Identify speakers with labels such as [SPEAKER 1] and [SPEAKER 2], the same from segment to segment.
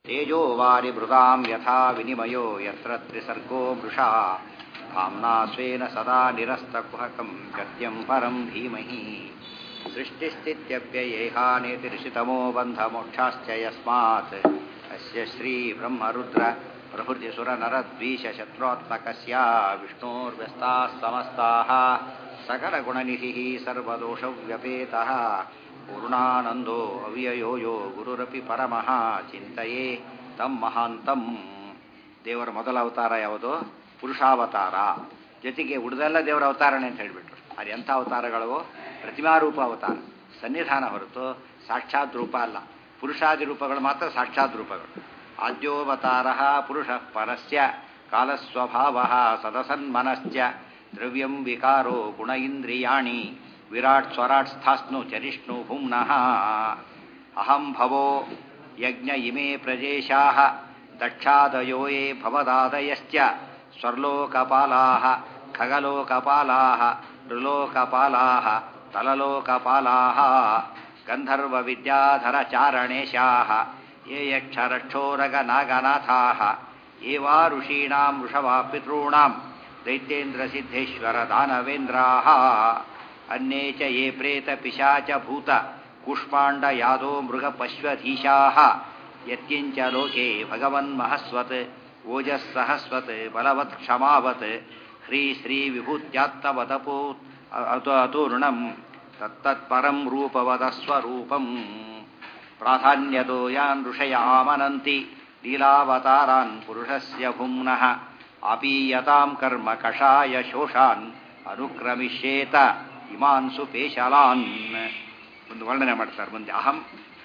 [SPEAKER 1] तेजो वारिभृतां यथा विनिमयो यत्र त्रिसर्गो मृषा धाम्ना स्वेन सदा निरस्तकुहकं गत्यं परं धीमहि सृष्टिस्थित्यप्ययेहानेतिरिषितमो बन्धमोक्षाश्च यस्मात् अस्य श्रीब्रह्मरुद्र प्रभृतिसुरनरद्वीषशत्रुत्मकस्य विष्णोर्व्यस्ताः समस्ताः सकलगुणनिधिः सर्वदोषव्यपेतः पूर्णानन्दो ಅವ್ಯಯೋ ಯೋ ಗುರುರಪಿ ಪರಮಃ ಚಿಂತೆಯೇ ತಂ ಮಹಾಂತಂ ದೇವರ ಮೊದಲ ಅವತಾರ ಯಾವುದು ಪುರುಷಾವತಾರ ಜೊತೆಗೆ ಉಳಿದೆಲ್ಲ ದೇವರ ಅವತಾರನೇ ಅಂತ ಹೇಳಿಬಿಟ್ರು ಅದು ಎಂಥ ಅವತಾರಗಳು ಪ್ರತಿಮಾರೂಪ ಅವತಾರ ಸನ್ನಿಧಾನ ಹೊರತು ಸಾಕ್ಷಾತ್ ರೂಪ ಅಲ್ಲ ಪುರುಷಾದಿ ರೂಪಗಳು ಮಾತ್ರ ಸಾಕ್ಷಾತ್ ರೂಪಗಳು ಆದ್ಯೋವತಾರ ಪುರುಷ ಪರಸ್ಯ ಕಾಲಸ್ವಭಾವ ಸದಸನ್ಮನಶ್ಚ ದ್ರವ್ಯಂ ವಿಕಾರೋ ಗುಣ ಇಂದ್ರಿಯಾಣಿ ವಿರಾಟ್ ಸ್ವರಾಟ್ ಸ್ಥಾಸ್ನು ಚರಿಷ್ಣು ಭುಮ್ನಃ ಅಹಂ ಭವೋ ಯಜ್ಞ ಇಮೇ ಪ್ರಜೇಶಾ ದಕ್ಷಾದಯೋ ಯೇ ಭವದಾದಯಶ್ಚ ಸ್ವರ್ಲೋಕಪಾಲಾ ಖಗಲೋಕಪಾಲಾ ನೃಲೋಕಪಾಲಾ ತಲಲೋಕಪಾಲಾ ಗಂಧರ್ವವಿದ್ಯಾಧರಚಾರಣೇಶಾ ಯೇ ಯಕ್ಷರಕ್ಷೋರಗನಾಗನಾಥಾ ಏವಾ ಋಷೀಣಾಂ ವೃಷಭಾ ಪಿತॄಣಾಂ ದೈತ್ಯೇಂದ್ರಸಿದ್ಧೇಶ್ವರ ದಾನವೇಂದ್ರಾः अन्ये च ये प्रेतपिशाचभूत कूष्माण्डयादो मृगपश्वधीशाः यत्किञ्च लोके भगवन्महस्वत् ओजःसहस्वत् बलवत् क्षमावत् ह्रीश्रीविभूत्यात्तवदपो अतूर्णम् तत्तत्परं रूपवदस्वरूपम् प्राधान्यतो यान् ऋषयामनन्ति लीलावतारान् पुरुषस्य भुम्नः अपीयतां कर्म कषाय शोषान् ಅನುಕ್ರಮಿಷ್ಯೇತ ಇಮಾನ್ ಸುಪೇಶಲಾನ್ ಒಂದು ವರ್ಣನೆ ಮಾಡ್ತಾರೆ ಮುಂದೆ ಅಹಂ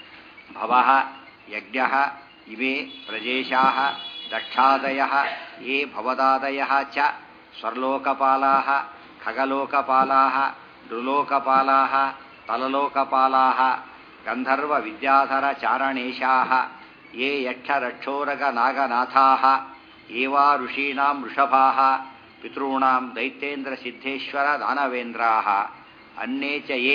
[SPEAKER 1] ಭವ ಯಜ್ಞ ಇಮೇ ಪ್ರಜೇಶಾ ದಕ್ಷಾದಯ ಯೇ ಭವದಾದಯ ಚ ಸ್ವರ್ಲೋಕಪಾಲಾ ಖಗಲೋಕಪಾಲಾ ನೃಲೋಕಪಾಲಾ ತಲಲೋಕಪಾಲಾ ಗಂಧರ್ವ ವಿದ್ಯಾಧರ ಚಾರಣೇಶಾ ಯೇ ಯಕ್ಷರಕ್ಷೋರಗ ನಾಗನಾಥಾ ಏವಾ ಋಷೀಣಾಂ ವೃಷಭಾ ಪಿತॄಣಾಂ ದೈತ್ಯೇಂದ್ರ ಸಿದ್ಧೇಶ್ವರ ದಾನವೇಂದ್ರಾः अन्ये च ये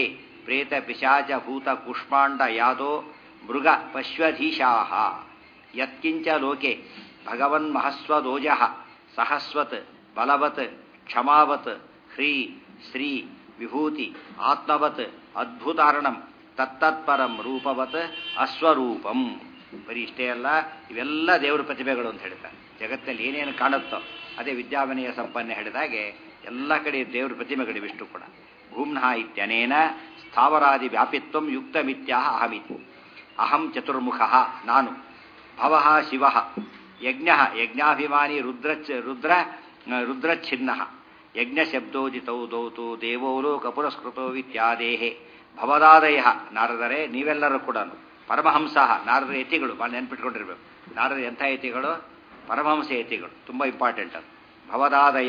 [SPEAKER 1] प्रेतपिशाचभूतकुष्माण्ड यादो मृग पश्वधीशाः यत्किञ्च लोके भगवन्महस्वदोजः सहस्वत् बलवत् क्षमावत् ह्री श्री ವಿಭೂತಿ ಆತ್ಮವತ್ ಅದ್ಭುತಾರಣಂ ತತ್ತತ್ಪರಂ ರೂಪವತ್ ಅಸ್ವರೂಪಂ ಬರೀ ಇಷ್ಟೇ ಅಲ್ಲ ಇವೆಲ್ಲ ದೇವರ ಪ್ರತಿಭೆಗಳು ಅಂತ ಹೇಳ್ತಾರೆ ಜಗತ್ತಲ್ಲಿ ಏನೇನು ಕಾಣುತ್ತೋ ಅದೇ ವಿದ್ಯಾವಿನಯ ಸಂಪನ್ನ ಹೇಳಿದಾಗೆ ಎಲ್ಲ ಕಡೆ ದೇವರ ಪ್ರತಿಮೆಗಳು ವಿಷ್ಣು ಕೂಡ ಭೂಮ್ನಃ ಇತ್ಯನೇನ ಸ್ಥಾವರಾದಿ ವ್ಯಾಪಿತ್ವ ಯುಕ್ತಮಿತ್ಯಾಹ ಅಹಮಿತಿ ಅಹಂ ಚತುರ್ಮುಖ ನಾನು ಭವ ಶಿವ ಯಜ್ಞ ಯಜ್ಞಾಭಿಮಾನಿ ರುದ್ರಚ್ ರುದ್ರ ರುದ್ರಚ್ಛಿನ್ನ ಯಜ್ಞಶಬ್ದೋದಿತೌ ದೌತು ದೇವೋ ಲೋಕ ಪುರಸ್ಕೃತೋ ಇತ್ಯಾದೇಹೆ ಭವದಾದಯ ನಾರದರೆ ನೀವೆಲ್ಲರೂ ಕೂಡ ಪರಮಹಂಸ ನಾರದ ಯತಿಗಳು ಭಾಳ ನೆನ್ಪಿಟ್ಕೊಂಡಿರ್ಬೇಕು ನಾರದ ಎಂಥ ಯತಿಗಳು ಪರಮಹಂಸ ಯತಿಗಳು ತುಂಬ ಇಂಪಾರ್ಟೆಂಟ್ ಅದು ಭವದಾದಯ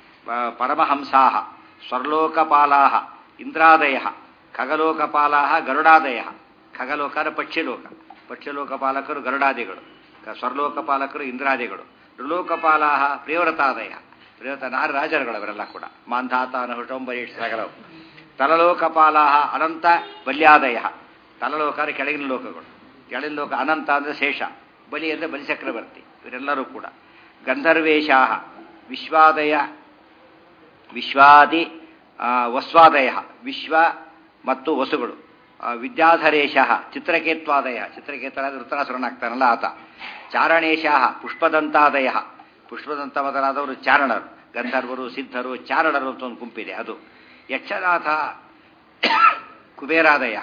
[SPEAKER 1] ಪರಮಹಂಸಾ ಸ್ವರ್ಲೋಕಪಾಲಾ ಇಂದ್ರಾದಯ ಖಗಲೋಕಪಾಲಾ ಗರುಡಾದಯ ಖಗಲೋಕರ ಪಕ್ಷಿಲೋಕ ಪಕ್ಷಿಲೋಕಪಾಲಕರು ಗರುಡಾದಿಗಳು ಸ್ವರ್ಲೋಕಪಾಲಕರು ಇಂದ್ರಾದಿಗಳು ಋಲೋಕಪಾಲಾ ಪ್ರಿಯವ್ರತಾದಯ ಪ್ರಿಯವ್ರತ ನಾರ ರಾಜರುಗಳು ಅವರೆಲ್ಲ ಕೂಡ ಮಾಂಧಾತ ಹುಟಂಬರೀಷ್ ಸಗಲವು ತಲಲೋಕಪಾಲಾ ಅನಂತ ಬಲ್ಯಾದಯ ತಲಲೋಕರ ಕೆಳಗಿನ ಲೋಕಗಳು ಕೆಳಗಿನ ಲೋಕ ಅನಂತ ಅಂದರೆ ಶೇಷ ಬಲಿ ಅಂದರೆ ಬಲಿಚಕ್ರವರ್ತಿ ಇವರೆಲ್ಲರೂ ಕೂಡ ಗಂಧರ್ವೇಶಾ ವಿಶ್ವಾದಯ ವಿಶ್ವಾದಿ ವಸ್ವಾದಯ ವಿಶ್ವ ಮತ್ತು ವಸುಗಳು ವಿದ್ಯಾಧರೇಶ ಚಿತ್ರಕೇತ್ವಾದಯ ಚಿತ್ರಕೇತರ ವೃತ್ತರಾಸುರನಾಗ್ತಾನಲ್ಲ ಆತ ಚಾರಣೇಶ ಪುಷ್ಪದಂತಾದಯ ಪುಷ್ಪದಂತ ಮೊದಲಾದವರು ಚಾರಣರು ಗಂಧರ್ವರು ಸಿದ್ಧರು ಚಾರಣರು ಅಂತ ಒಂದು ಗುಂಪಿದೆ ಅದು ಯಕ್ಷನಾಥ ಕುಬೇರಾದಯ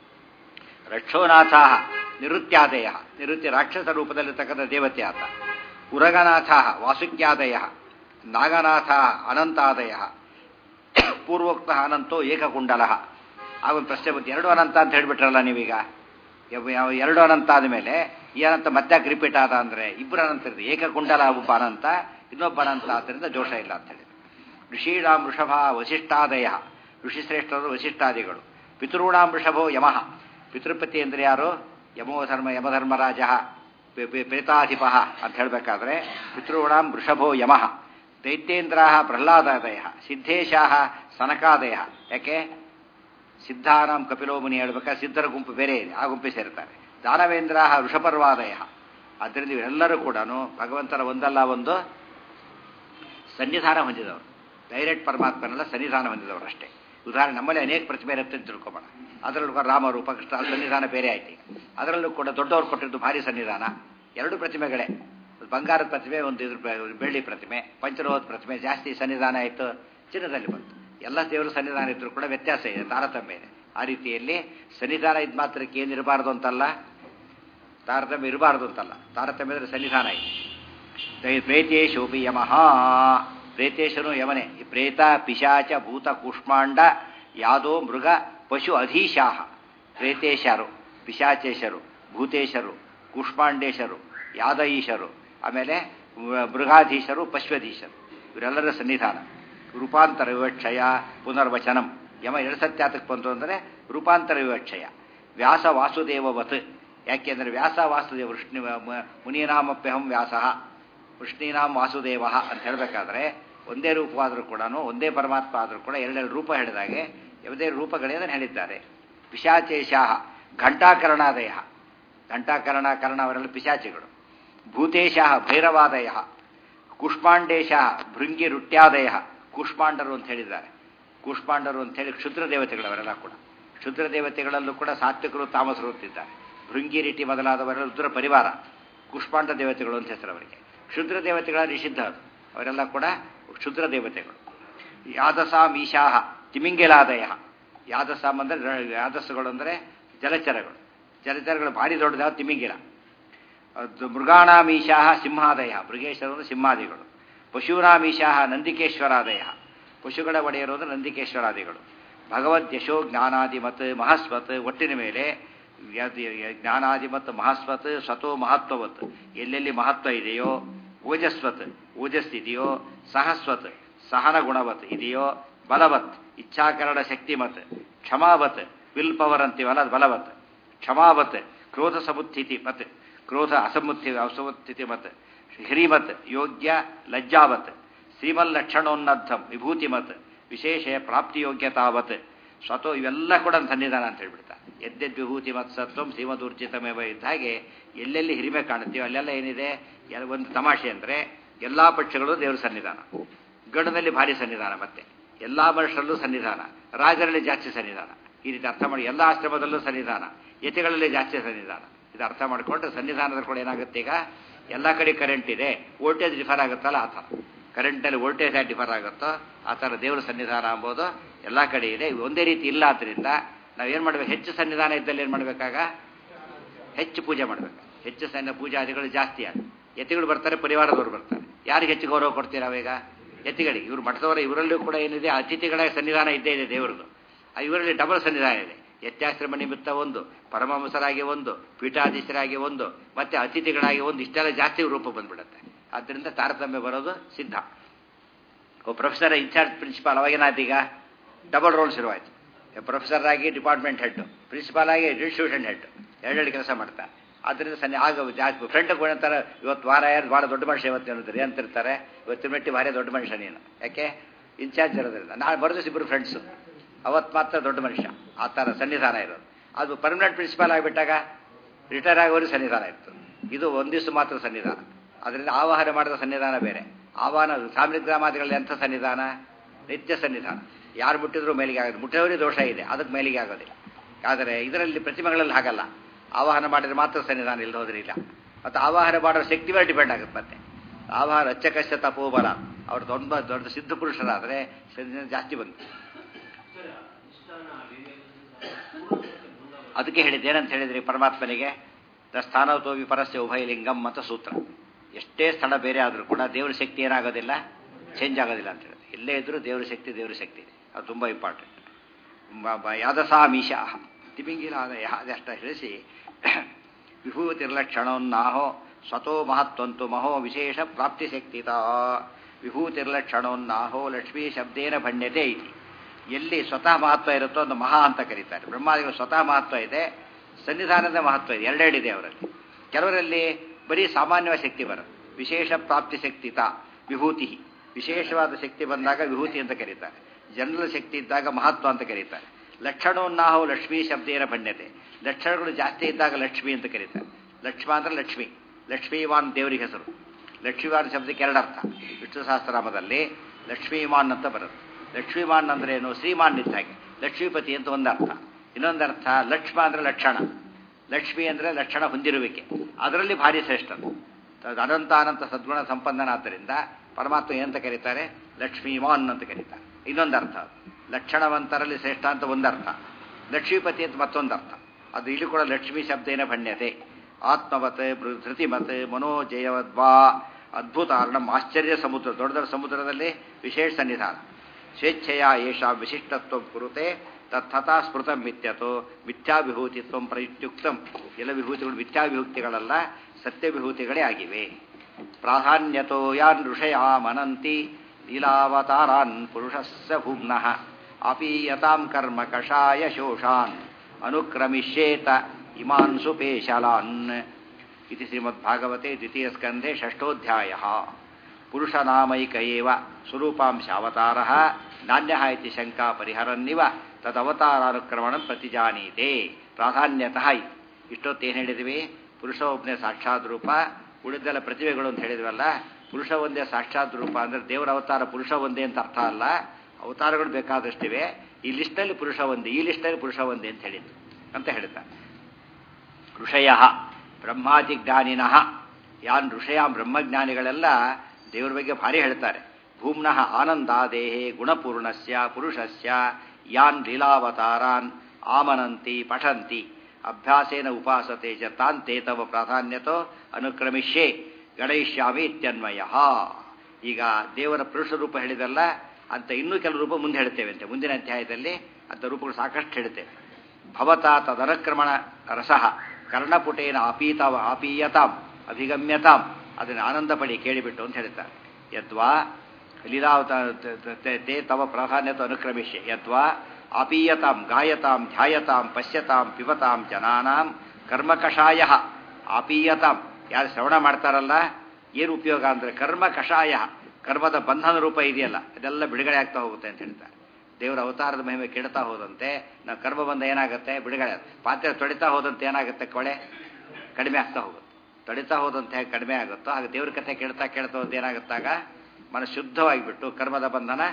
[SPEAKER 1] ರಕ್ಷೋನಾಥ ನಿವೃತ್ಯಾದಯ ನಿವೃತ್ತಿ ರಾಕ್ಷಸ ರೂಪದಲ್ಲಿರ್ತಕ್ಕಂಥ ದೇವತೆ ಆತ ಉರಗನಾಥ ವಾಸುಕ್ಯಾದಯ ನಾಗನಾಥ ಅನಂತಾದಯ ಪೂರ್ವೋಕ್ತ ಅನಂತೋ ಏಕಕುಂಡಲ ಆಗೊಂದು ಪ್ರಶ್ನೆ ಬಂತು ಎರಡು ಅನಂತ ಅಂತ ಹೇಳಿಬಿಟ್ರಲ್ಲ ನೀವೀಗ ಎರಡು ಅನಂತ ಆದಮೇಲೆ ಈ ಅನಂತ ಮತ್ತೆ ರಿಪೀಟ್ ಆದ ಅಂದರೆ ಇಬ್ಬರು ಅನಂತ ಇರ್ತದೆ ಏಕಕುಂಡಲ ಒಬ್ಬ ಅನಂತ ಇನ್ನೊಬ್ಬ ಅನಂತ ಆದ್ದರಿಂದ ದೋಷ ಇಲ್ಲ ಅಂತ ಹೇಳಿ ಋಷೀಣಾಂ ವೃಷಭ ವಸಿಷ್ಠಾದಯ ಋಷಿಶ್ರೇಷ್ಠರು ವಸಿಷ್ಠಾದಿಗಳು ಪಿತೃಣಾಂ ವೃಷಭೋ ಯಮಃ ಪಿತೃಪತಿ ಅಂದರೆ ಯಾರು ಯಮೋ ಧರ್ಮ ಯಮಧರ್ಮರಾಜ ಪ್ರೇತಾಧಿಪ ಅಂತ ಹೇಳಬೇಕಾದ್ರೆ ಪಿತೃಣಾಂ ವೃಷಭೋ ಯಮಃ ದೈತ್ಯೇಂದ್ರ ಪ್ರಹ್ಲಾದಾದಯ ಸಿದ್ಧೇಶಾ ಸನಕಾದಯ ಯಾಕೆ ಸಿದ್ಧಾನಾಂ ಕಪಿಲೋ ಮುನಿ ಹೇಳ್ಬೇಕಾದ್ರೆ ಸಿದ್ಧರ ಗುಂಪು ಬೇರೆ ಇದೆ ಆ ಗುಂಪಿ ಸೇರ್ತಾರೆ ದಾನವೇಂದ್ರ ವೃಷಪರ್ವಾದಯ ಆದ್ದರಿಂದ ಇವರೆಲ್ಲರೂ ಕೂಡ ಭಗವಂತನ ಒಂದಲ್ಲ ಒಂದು ಸನ್ನಿಧಾನ ಹೊಂದಿದವರು ಡೈರೆಕ್ಟ್ ಪರಮಾತ್ಮನೆಲ್ಲ ಸನ್ನಿಧಾನ ಹೊಂದಿದವರು ಅಷ್ಟೇ ಉದಾಹರಣೆ ನಮ್ಮಲ್ಲಿ ಅನೇಕ ಪ್ರತಿಭೆ ಇರುತ್ತೆ ಅಂತ ತಿಳ್ಕೊಬೋಣ ಅದರಲ್ಲೂ ಕೂಡ ರಾಮರೂಪ ಕೃಷ್ಣ ಸನ್ನಿಧಾನ ಬೇರೆ ಆಯ್ತು ಈಗ ಅದರಲ್ಲೂ ಕೂಡ ದೊಡ್ಡವರು ಕೊಟ್ಟಿದ್ದು ಭಾರಿ ಸನ್ನಿಧಾನ ಎರಡು ಪ್ರತಿಮೆಗಳೇ ಬಂಗಾರದ ಪ್ರತಿಮೆ ಒಂದು ಇದ್ರ ಪ್ರ- ಬೆಳ್ಳಿ ಪ್ರತಿಮೆ ಪಂಚಲೋಹದ ಪ್ರತಿಮೆ ಜಾಸ್ತಿ ಸನ್ನಿಧಾನ ಆಯಿತು ಚಿನ್ನದಲ್ಲಿ ಬಂತು ಎಲ್ಲ ದೇವರ ಸನ್ನಿಧಾನ ಇದ್ರೂ ಕೂಡ ವ್ಯತ್ಯಾಸ ಇದೆ ತಾರತಮ್ಯ ಇದೆ ಆ ರೀತಿಯಲ್ಲಿ ಸನ್ನಿಧಾನ ಇದ್ ಮಾತ್ರಕ್ಕೆ ಏನಿರಬಾರ್ದು ಅಂತಲ್ಲ ತಾರತಮ್ಯ ಇರಬಾರ್ದು ಅಂತಲ್ಲ ತಾರತಮ್ಯ ಅಂದ್ರೆ ಸನ್ನಿಧಾನ ಇದೆ ದೈ- ಪ್ರೇತೇಶೋಪಿ ಯಮಃ ಪ್ರೇತೇಶನು ಯಮನೆ ಈ ಪ್ರೇತ ಪಿಶಾಚ ಭೂತ ಕೂಷ್ಮಾಂಡ ಯಾದೋ ಮೃಗ ಪಶು ಅಧೀಶಾಹ ಪ್ರೇತೇಶರು ಪಿಶಾಚೇಶರು ಭೂತೇಶರು ಕೂಷ್ಮಾಂಡೇಶರು ಯಾದಯೀಶರು ಆಮೇಲೆ ಮ- ಮೃಗಾಧೀಶರು ಪಶ್ವಧೀಶರು ಇವರೆಲ್ಲರ ಸನ್ನಿಧಾನ ರೂಪಾಂತರ ವಿವಕ್ಷಯ ಪುನರ್ವಚನಂ ಯಮ ಎರಡು ಸತ್ಯ ಆತಕ್ಕೆ ಬಂತು ಅಂದರೆ ರೂಪಾಂತರ ವಿವಕ್ಷಯ ವ್ಯಾಸ ವಾಸುದೇವವತ್ ಯಾಕೆಂದರೆ ವ್ಯಾಸ ವಾಸುದೇವ ವೃಷ್ಣಿ ಮ- ಮುನೀನಾಮಪ್ಯಹಂ ವ್ಯಾಸಃ ವೃಷ್ಣೀನಾಮ್ ವಾಸುದೇವ ಅಂತ ಹೇಳಬೇಕಾದ್ರೆ ಒಂದೇ ರೂಪವಾದರೂ ಕೂಡ ಒಂದೇ ಪರಮಾತ್ಮ ಆದರೂ ಕೂಡ ಎರಡೆರಡು ರೂಪ ಹೇಳಿದಾಗೆ ಯಾವುದೇ ರೂಪಗಳೇ ಅದನ್ನು ಹೇಳಿದ್ದಾರೆ ಪಿಶಾಚೇಶಾಹ ಘಂಟಾಕರಣಾದಯ ಘಂಟಾಕರಣ ಕರ್ಣ ಅವರೆಲ್ಲ ಪಿಶಾಚಿಗಳು ಭೂತೇಶಃ ಭೈರವಾದಯ ಕುಷ್ಮಾಂಡೇಶ ಭೃಂಗಿ ರುಟ್ಯಾದಯ ಕುಷ್ಮಾಂಡರು ಅಂತ ಹೇಳಿದ್ದಾರೆ ಕುಷ್ಮಾಂಡರು ಅಂತ ಹೇಳಿ ಕ್ಷುದ್ರ ದೇವತೆಗಳು ಅವರೆಲ್ಲ ಕೂಡ ಕ್ಷುದ್ರ ದೇವತೆಗಳಲ್ಲೂ ಕೂಡ ಸಾತ್ವಿಕರು ತಾಮಸರು ಅಂತಿದ್ದಾರೆ ಭೃಂಗಿ ರೀತಿ ಮೊದಲಾದವರೆಲ್ಲ ರುದ್ರ ಪರಿವಾರ ಕುಷ್ಮಾಂಡ ದೇವತೆಗಳು ಅಂತ ಹೆಸರು ಅವರಿಗೆ ಕ್ಷುದ್ರ ದೇವತೆಗಳ ನಿಷಿದ್ಧ ಅದು ಅವರೆಲ್ಲ ಕೂಡ ಕ್ಷುದ್ರ ದೇವತೆಗಳು ಯಾದಸಾಂ ಈಶಾಹ ತಿಮಿಂಗಿಲಾದಯ ಯಾದಸಾಮ್ ಅಂದರೆ ಯಾದಸ್ಸುಗಳು ಅಂದರೆ ಜಲಚರಗಳು ಜಲಚರಗಳು ಭಾರಿ ದೊಡ್ಡದಾದ ತಿಮಿಂಗಿಲ ಅದು ಮೃಗಾಣಾಮೀಶಾಹ ಸಿಂಹಾದಯ ಮೃಗೇಶ್ವರರು ಸಿಂಹಾದಿಗಳು ಪಶೂನಾಮೀಶಾಹ ನಂದಿಕೇಶ್ವರಾದಯ ಪಶುಗಳ ಒಡೆಯರು ಅಂದರೆ ನಂದಿಕೇಶ್ವರಾದಿಗಳು ಭಗವದ್ ಯಶೋ ಜ್ಞಾನಾದಿಮತ್ ಮಹಸ್ವತ್ ಒಟ್ಟಿನ ಮೇಲೆ ಯದ್- ಯ- ಜ್ಞಾನಾದಿಮತ್ ಮಹಸ್ವತ್ ಸ್ವತೋ ಮಹತ್ವವತ್ ಎಲ್ಲೆಲ್ಲಿ ಮಹತ್ವ ಇದೆಯೋ ಓಜಸ್ವತ್ ಓಜಸ್ಸಿದೆಯೋ ಸಹಸ್ವತ್ ಸಹನ ಗುಣವತ್ ಇದೆಯೋ ಬಲವತ್ ಇಚ್ಛಾಕರಣ ಶಕ್ತಿಮತ್ ಕ್ಷಮಾವತ್ ವಿಲ್ ಪವರ್ ಅಂತೀವಲ್ಲ ಅದು ಬಲವತ್ ಕ್ಷಮಾವತ್ ಕ್ರೋಧ ಸಮುತ್ಥಿತಿ ಮತ್ ಕ್ರೋಧ ಅಸಮುತ್ಥಿ ಅಸಮುತ್ಥಿತಿ ಮತ್ ಹಿರಿಮತ್ ಯೋಗ್ಯ ಲಜ್ಜಾವತ್ ಶ್ರೀಮಲ್ಲಕ್ಷಣೋನ್ನದ್ಧಂ ವಿಭೂತಿಮತ್ ವಿಶೇಷ ಪ್ರಾಪ್ತಿಯೋಗ್ಯತಾವತ್ ಸ್ವತೋ ಇವೆಲ್ಲ ಕೂಡ ಸನ್ನಿಧಾನ ಅಂತ ಹೇಳ್ಬಿಡ್ತಾ ಎದ್ದೆದ್ ವಿಭೂತಿ ಮತ್ ಸತ್ವಂ ಶ್ರೀಮದೂರ್ಜಿತಮೇವ ಇದ್ದ ಹಾಗೆ ಎಲ್ಲೆಲ್ಲಿ ಹಿರಿಮೆ ಕಾಣುತ್ತೀವೋ ಅಲ್ಲೆಲ್ಲ ಏನಿದೆ ಎಲ್ಲ ಒಂದು ತಮಾಷೆ ಅಂದರೆ ಎಲ್ಲ ಪಕ್ಷಗಳು ದೇವರ ಸನ್ನಿಧಾನ ಗಣದಲ್ಲಿ ಭಾರಿ ಸನ್ನಿಧಾನ ಮತ್ತೆ ಎಲ್ಲ ಮನುಷ್ಯರಲ್ಲೂ ಸನ್ನಿಧಾನ ರಾಜರಲ್ಲಿ ಜಾಸ್ತಿ ಸನ್ನಿಧಾನ ಈ ರೀತಿ ಅರ್ಥ ಮಾಡಿ ಎಲ್ಲ ಆಶ್ರಮದಲ್ಲೂ ಸನ್ನಿಧಾನ ಯತಿಗಳಲ್ಲಿ ಜಾಸ್ತಿ ಸನ್ನಿಧಾನ ಇದು ಅರ್ಥ ಮಾಡಿಕೊಂಡ್ರೆ ಸನ್ನಿಧಾನದ ಕೂಡ ಏನಾಗುತ್ತೆ ಈಗ ಎಲ್ಲ ಕಡೆ ಕರೆಂಟ್ ಇದೆ ವೋಲ್ಟೇಜ್ ಡಿಫರ್ ಆಗುತ್ತಲ್ಲ ಆ ಥರ ಕರೆಂಟಲ್ಲಿ ವೋಲ್ಟೇಜ್ ಯಾಕೆ ಡಿಫರ್ ಆಗುತ್ತೋ ಆ ಥರ ದೇವರ ಸನ್ನಿಧಾನ ಎಂಬುದು ಎಲ್ಲ ಕಡೆ ಇದೆ ಇದು ಒಂದೇ ರೀತಿ ಇಲ್ಲ ಆದ್ದರಿಂದ ನಾವೇನು ಮಾಡಬೇಕು ಹೆಚ್ಚು ಸನ್ನಿಧಾನ ಇದ್ದಲ್ಲಿ ಏನು ಮಾಡಬೇಕಾಗ ಹೆಚ್ಚು ಪೂಜೆ ಮಾಡಬೇಕು ಹೆಚ್ಚು ಸಣ್ಣ ಪೂಜಾದಿಗಳು ಜಾಸ್ತಿ ಆಗ ಯತಿಗಳು ಬರ್ತಾರೆ ಪರಿವಾರದವರು ಬರ್ತಾರೆ ಯಾರಿಗೆ ಹೆಚ್ಚು ಗೌರವ ಕೊಡ್ತೀರಾ ಅವಾಗ ಯತಿಗಳಿಗೆ ಇವರು ಮಠದವರ ಇವರಲ್ಲೂ ಕೂಡ ಏನಿದೆ ಅತಿಥಿಗಳ ಸನ್ನಿಧಾನ ಇದ್ದೇ ಇದೆ ದೇವರದು ಆ ಇವರಲ್ಲಿ ಡಬಲ್ ಸನ್ನಿಧಾನ ಇದೆ ಯತ್ಯಾಶ್ರಮ ನಿಮಿತ್ತ ಒಂದು ಪರಮಹಂಸರಾಗಿ ಒಂದು ಪೀಠಾಧೀಶರಾಗಿ ಒಂದು ಮತ್ತೆ ಅತಿಥಿಗಳಾಗಿ ಒಂದು ಇಷ್ಟೆಲ್ಲ ಜಾಸ್ತಿ ರೂಪ ಬಂದ್ಬಿಡುತ್ತೆ ಆದ್ದರಿಂದ ತಾರತಮ್ಯ ಬರೋದು ಸಿದ್ಧ ಒಬ್ಬ ಪ್ರೊಫೆಸರ್ ಇನ್ಚಾರ್ಜ್ ಪ್ರಿನ್ಸಿಪಾಲ್ ಅವಾಗೇನಾಯ್ತು ಈಗ ಡಬಲ್ ರೋಲ್ ಶುರುವಾಯಿತು ಪ್ರೊಫೆಸರ್ ಆಗಿ ಡಿಪಾರ್ಟ್ಮೆಂಟ್ ಹೆಡ್ ಪ್ರಿನ್ಸಿಪಾಲ್ ಆಗಿ ಇನ್ಸ್ಟಿಟ್ಯೂಷನ್ ಹೆಡ್ ಎರಡೆರಡು ಕೆಲಸ ಮಾಡ್ತಾ ಅದರಿಂದ ಸನ್ನಿ ಆಗ ಜಾಸ್ತಿ ಫ್ರೆಂಡ್ ಅಂತಾರೆ ಇವತ್ತು ವಾರ ಯಾರು ಭಾಳ ದೊಡ್ಡ ಮನುಷ್ಯ ಇವತ್ತು ಏನಂತಾರೆ ಏನಂತಿರ್ತಾರೆ ಇವತ್ತಿನ ಮೆಟ್ಟಿ ಭಾರಿ ದೊಡ್ಡ ಮನುಷ್ಯ ನೀನು ಯಾಕೆ ಇನ್ಚಾರ್ಜ್ ಇರೋದ್ರಿಂದ ನಾಳೆ ಬರೋದು ಇಬ್ಬರು ಫ್ರೆಂಡ್ಸು ಅವತ್ತು ಮಾತ್ರ ದೊಡ್ಡ ಮನುಷ್ಯ ಆ ಥರ ಸನ್ನಿಧಾನ ಇರೋದು ಅದು ಪರ್ಮನೆಂಟ್ ಪ್ರಿನ್ಸಿಪಾಲ್ ಆಗಿಬಿಟ್ಟಾಗ ರಿಟೈರ್ ಆಗೋರು ಸನ್ನಿಧಾನ ಇತ್ತು ಇದು ಒಂದು ದಿವಸ ಮಾತ್ರ ಸನ್ನಿಧಾನ ಅದರಿಂದ ಆವಾಹನ ಮಾಡಿದ ಸನ್ನಿಧಾನ ಬೇರೆ ಆಹ್ವಾನ ಸಾಮ್ರಿಗ್ರಾಮಾದಿಗಳಲ್ಲಿ ಎಂಥ ಸನ್ನಿಧಾನ ನಿತ್ಯ ಸನ್ನಿಧಾನ ಯಾರು ಮುಟ್ಟಿದ್ರು ಮೇಲಿಗೆ ಆಗೋದು ಮುಟ್ಟಿದವರಿಗೆ ದೋಷ ಇದೆ ಅದಕ್ಕೆ ಮೇಲಿಗೆ ಆಗೋದಿಲ್ಲ ಆದರೆ ಇದರಲ್ಲಿ ಪ್ರತಿಮೆಗಳಲ್ಲಿ ಹಾಗಲ್ಲ ಆವಾಹನ ಮಾಡಿದ್ರೆ ಮಾತ್ರ ಸನ್ನಿಧಾನ ಇಲ್ಲದೆ ಹೋದ್ರೆ ಇಲ್ಲ ಮತ್ತು ಆವಾಹನ ಮಾಡೋ ಶಕ್ತಿ ಮೇಲೆ ಡಿಪೆಂಡ್ ಆಗುತ್ತೆ ಮತ್ತೆ ಆವಾಹನ ಅಚ್ಚಕಷ್ಟ ತಪೋಬಲ ಅವ್ರು ದೊಡ್ಡ ದೊಡ್ಡ ಸಿದ್ಧ ಪುರುಷರಾದರೆ ಸನ್ನಿಧಾನ ಜಾಸ್ತಿ ಬಂತು ಅದಕ್ಕೆ ಹೇಳಿದ್ದು ಏನಂತ ಹೇಳಿದ್ರಿ ಪರಮಾತ್ಮನಿಗೆ ದ ಸ್ಥಾನತೋವಿ ಪರಸ್ಯ ಉಭಯಲಿಂಗಂ ಅಂತ ಸೂತ್ರ ಎಷ್ಟೇ ಸ್ಥಳ ಬೇರೆ ಆದರೂ ಕೂಡ ದೇವರ ಶಕ್ತಿ ಏನಾಗೋದಿಲ್ಲ ಚೇಂಜ್ ಆಗೋದಿಲ್ಲ ಅಂತ ಹೇಳಿದ್ರೆ ಎಲ್ಲೇ ಇದ್ರೂ ದೇವರ ಶಕ್ತಿ ದೇವರ ಶಕ್ತಿ ಅದು ತುಂಬ ಇಂಪಾರ್ಟೆಂಟ್ ಯಾದಸಾಮೀಶ ತಿಮಿಂಗಿಲಾದಯ ಅದಷ್ಟ ಹೇಳಿಸಿ ವಿಭೂತಿರ್ಲಕ್ಷಣೋನ್ನಾಹೋ ಸ್ವತೋ ಮಹತ್ವಂತು ಮಹೋ ವಿಶೇಷ ಪ್ರಾಪ್ತಿಶಕ್ತಿತ ವಿಭೂತಿರ್ಲಕ್ಷಣೋನ್ನಾಹೋ ಲಕ್ಷ್ಮೀ ಶಬ್ದೇನ ಭಣ್ಯತೆ ಇತಿ ಎಲ್ಲಿ ಸ್ವತಃ ಮಹತ್ವ ಇರುತ್ತೋ ಒಂದು ಮಹಾ ಅಂತ ಕರೀತಾರೆ ಬ್ರಹ್ಮಾದಿಗಳು ಸ್ವತಃ ಮಹತ್ವ ಇದೆ ಸನ್ನಿಧಾನದ ಮಹತ್ವ ಇದೆ ಎರಡೆರಡಿದೆ ಅವರಲ್ಲಿ ಕೆಲವರಲ್ಲಿ ಬರೀ ಸಾಮಾನ್ಯವಾದ ಶಕ್ತಿ ಬರುತ್ತೆ ವಿಶೇಷ ಪ್ರಾಪ್ತಿ ಶಕ್ತಿತ ವಿಭೂತಿ ವಿಶೇಷವಾದ ಶಕ್ತಿ ಬಂದಾಗ ವಿಭೂತಿ ಅಂತ ಕರೀತಾರೆ ಜನರಲ್ ಶಕ್ತಿ ಇದ್ದಾಗ ಮಹತ್ವ ಅಂತ ಕರೀತಾರೆ ಲಕ್ಷಣೋನ್ನಾಹು ಲಕ್ಷ್ಮೀ ಶಬ್ದೇನ ಭಣ್ಯತೆ ಲಕ್ಷಣಗಳು ಜಾಸ್ತಿ ಇದ್ದಾಗ ಲಕ್ಷ್ಮಿ ಅಂತ ಕರೀತಾರೆ ಲಕ್ಷ್ಮ ಅಂದ್ರೆ ಲಕ್ಷ್ಮಿ ಲಕ್ಷ್ಮೀವಾನ್ ದೇವರಿಗೆ ಹೆಸರು ಲಕ್ಷ್ಮೀವಾನ್ ಶಬ್ದಕ್ಕೆ ಎರಡು ಅರ್ಥ ವಿಷ್ಣು ಸಹಸ್ರನಾಮದಲ್ಲಿ ಲಕ್ಷ್ಮೀಮಾನ್ ಅಂತ ಬರುತ್ತೆ ಲಕ್ಷ್ಮೀಮಾನ್ ಅಂದ್ರೆ ಏನು ಶ್ರೀಮಾನ್ ಇದ್ದ ಹಾಗೆ ಲಕ್ಷ್ಮೀಪತಿ ಅಂತ ಒಂದು ಅರ್ಥ ಇನ್ನೊಂದು ಅರ್ಥ ಲಕ್ಷ್ಮ ಅಂದ್ರೆ ಲಕ್ಷಣ ಲಕ್ಷ್ಮಿ ಅಂದ್ರೆ ಲಕ್ಷಣ ಹೊಂದಿರುವಿಕೆ ಅದರಲ್ಲಿ ಭಾರಿ ಶ್ರೇಷ್ಠರು ತದ್ ಅನಂತ ಅನಂತ ಸದ್ಗುಣ ಸಂಪನ್ನನಾದ್ದರಿಂದ ಪರಮಾತ್ಮ ಏನಂತ ಕರೀತಾರೆ ಲಕ್ಷ್ಮೀಮಾನ್ ಅಂತ ಕರೀತಾರೆ ಇನ್ನೊಂದು ಅರ್ಥ ಲಕ್ಷಣವಂತರಲ್ಲಿ ಶ್ರೇಷ್ಠ ಅಂತ ಒಂದು ಅರ್ಥ ಲಕ್ಷ್ಮೀಪತಿ ಅಂತ ಮತ್ತೊಂದು ಅರ್ಥ ಅದು ಇಲ್ಲಿ ಕೂಡ ಲಕ್ಷ್ಮೀ ಶಬ್ದೇನ ಭಣ್ಯತೆ ಆತ್ಮವತ್ ಬೃ- ಧೃತಿಮತ್ ಮನೋಜಯವದ್ವಾ ಅದ್ಭುತ ಅರ್ಣಂ ಆಶ್ಚರ್ಯ ಸಮುದ್ರ ದೊಡ್ಡ ದೊಡ್ಡ ಸಮುದ್ರದಲ್ಲಿ ವಿಶೇಷ ಸನ್ನಿಧಾನ ಸ್ವೇಚ್ಛೆಯ ಏಷಾ ವಿಶಿಷ್ಟತ್ವ ಕುರುತೆ ತಥಾ ಸ್ಮೃತಂ ಮಿಥ್ಯತೋ ಮಿಥ್ಯಾವಿಭೂತಿತ್ವ ಪ್ರಯುಕ್ತಂ ಎಲ್ಲ ವಿಭೂತಿಗಳು ಮಿಥ್ಯಾವಿಭೂತಿಗಳಲ್ಲ ಸತ್ಯವಿಭೂತಿಗಳೇ ಆಗಿವೆ ಪ್ರಾಧಾನ್ಯತೋ ಯಾನ್ ಋಷಯಾಮನಂತಿ ಲೀಲಾವತಾರಾನ್ ಪುರುಷಸ್ಸ ಭುಮ್ನಃ ಅಪೀಯತಾಂ ಕರ್ಮ ಕಷಾಯ ಶೋಷಾನ್ ಅನುಕ್ರಮಿಷ್ಯೇತ ಇಮಾನ್ ಸುಪೇಶಲಾನ್ ಇತಿ ಶ್ರೀಮದ್ಭಾಗವತೆ ದ್ವಿತೀಯ ಸ್ಕಂಧೆ ಷಷ್ಠೋಧ್ಯಾಯ ಪುರುಷನಾಮೈಕ ಏವ ಸ್ವರೂಪಾಂಶಾವತಾರ ನಾಣ್ಯ ಇತಿ ಶಂಕಾ ಪರಿಹರನ್ನಿವ ತದವತಾರಾನುಕ್ರಮಣ ಪ್ರತಿಜಾನೀತೆ ಪ್ರಾಧಾನ್ಯತಃ ಇಷ್ಟೊತ್ತೇನು ಹೇಳಿದ್ವಿ ಪುರುಷ ಒಬ್ಬನೇ ಸಾಕ್ಷಾತ್ ರೂಪ ಉಳಿದೆಲ್ಲ ಪ್ರತಿಭೆಗಳು ಅಂತ ಹೇಳಿದ್ವಲ್ಲ ಪುರುಷ ಒಂದೇ ಸಾಕ್ಷಾತ್ ರೂಪ ಅಂದ್ರೆ ದೇವರ ಅವತಾರ ಪುರುಷ ಒಂದೇ ಅಂತ ಅರ್ಥ ಅಲ್ಲ ಅವತಾರಗಳು ಬೇಕಾದಷ್ಟಿವೆ ಈ ಲಿಸ್ಟಲ್ಲಿ ಪುರುಷ ಒಂದೇ ಈ ಲಿಸ್ಟಲ್ಲಿ ಪುರುಷ ಒಂದೇ ಅಂತ ಹೇಳಿದ್ದು ಅಂತ ಹೇಳಿದ್ದ ಋಷಯ ಬ್ರಹ್ಮಾದಿಜ್ಞಾನಿನಃ ಯಾನ್ ಋಷಯ ಬ್ರಹ್ಮಜ್ಞಾನಿಗಳೆಲ್ಲ ದೇವರ ಬಗ್ಗೆ ಭಾರಿ ಹೇಳ್ತಾರೆ ಭೂಮ್ನಃ ಆನಂದಾದೇಹೇ ಗುಣಪೂರ್ಣಸ್ಯ ಪುರುಷಸ್ಯ ಯಾನ್ ಲೀಲಾವತಾರಾನ್ ಆಮನಂತಿ ಪಠಂತಿ ಅಭ್ಯಾಸೇನ ಉಪಾಸತೆ ಚ ತಾಂತೆ ತವ ಪ್ರಾಧಾನ್ಯತೋ ಅನುಕ್ರಮಿಷ್ಯೆ ಗಣಯಿಷ್ಯಾಮಿ ಇತ್ಯನ್ವಯ ಈಗ ದೇವರ ಪುರುಷ ರೂಪ ಹೇಳಿದಲ್ಲ ಅಂತ ಇನ್ನೂ ಕೆಲವು ರೂಪ ಮುಂದೆ ಹೇಳ್ತೇವೆ ಅಂತೆ ಮುಂದಿನ ಅಧ್ಯಾಯದಲ್ಲಿ ಅಂತ ರೂಪಗಳು ಸಾಕಷ್ಟು ಹೇಳ್ತೇವೆ ಭವತಾ ತದನುಕ್ರಮಣ ರಸಃ ಕರ್ಣಪುಟೇನ ಆಪೀತ ಆಪೀಯತಾಂ ಅಭಿಗಮ್ಯತಾಂ ಅದನ್ನು ಆನಂದ ಪಡಿ ಕೇಳಿಬಿಟ್ಟು ಅಂತ ಹೇಳ್ತಾರೆ ಯದ್ವಾ ಲೀಲಾವತ ತೇ ತವ ಪ್ರಾಧಾನ್ಯತ ಅನುಕ್ರಮಿಷ್ಯ ಯದ್ವಾ ಆಪೀಯತಾಂ ಗಾಯತಾಂ ಧ್ಯಾಯತಾಂ ಪಶ್ಯತಾಂ ಪಿಬತಾಂ ಜನಾನಾಂ ಕರ್ಮಕಷಾಯ ಆಪೀಯತಾಂ ಯಾರು ಶ್ರವಣ ಮಾಡ್ತಾರಲ್ಲ ಏನು ಉಪಯೋಗ ಅಂದರೆ ಕರ್ಮ ಕಷಾಯ ಕರ್ಮದ ಬಂಧನ ರೂಪ ಇದೆಯಲ್ಲ ಅದೆಲ್ಲ ಬಿಡುಗಡೆ ಆಗ್ತಾ ಹೋಗುತ್ತೆ ಅಂತ ಹೇಳ್ತಾರೆ ದೇವರ ಅವತಾರದ ಮಹಿಮೆ ಕೆಡ್ತಾ ಹೋದಂತೆ ನಾವು ಕರ್ಮ ಬಂದ ಏನಾಗುತ್ತೆ ಬಿಡುಗಡೆ ಆಗುತ್ತೆ. ಪಾತ್ರೆ ತೊಡಿತಾ ಹೋದಂತೆ ಏನಾಗುತ್ತೆ ಕೊಳೆ ಕಡಿಮೆ ಆಗ್ತಾ ಹೋಗುತ್ತೆ ತೊಡಿತಾ ಹೋದಂತೆ ಹೇಗೆ ಕಡಿಮೆ ಆಗುತ್ತೋ ಹಾಗೆ ದೇವ್ರ ಕಥೆ ಕೇಳ್ತಾ ಕೇಳ್ತಾ ಹೋದಂತೆ ಏನಾಗುತ್ತಾಗ ಮನ ಶುದ್ಧವಾಗಿಬಿಟ್ಟು ಕರ್ಮದ ಬಂಧನ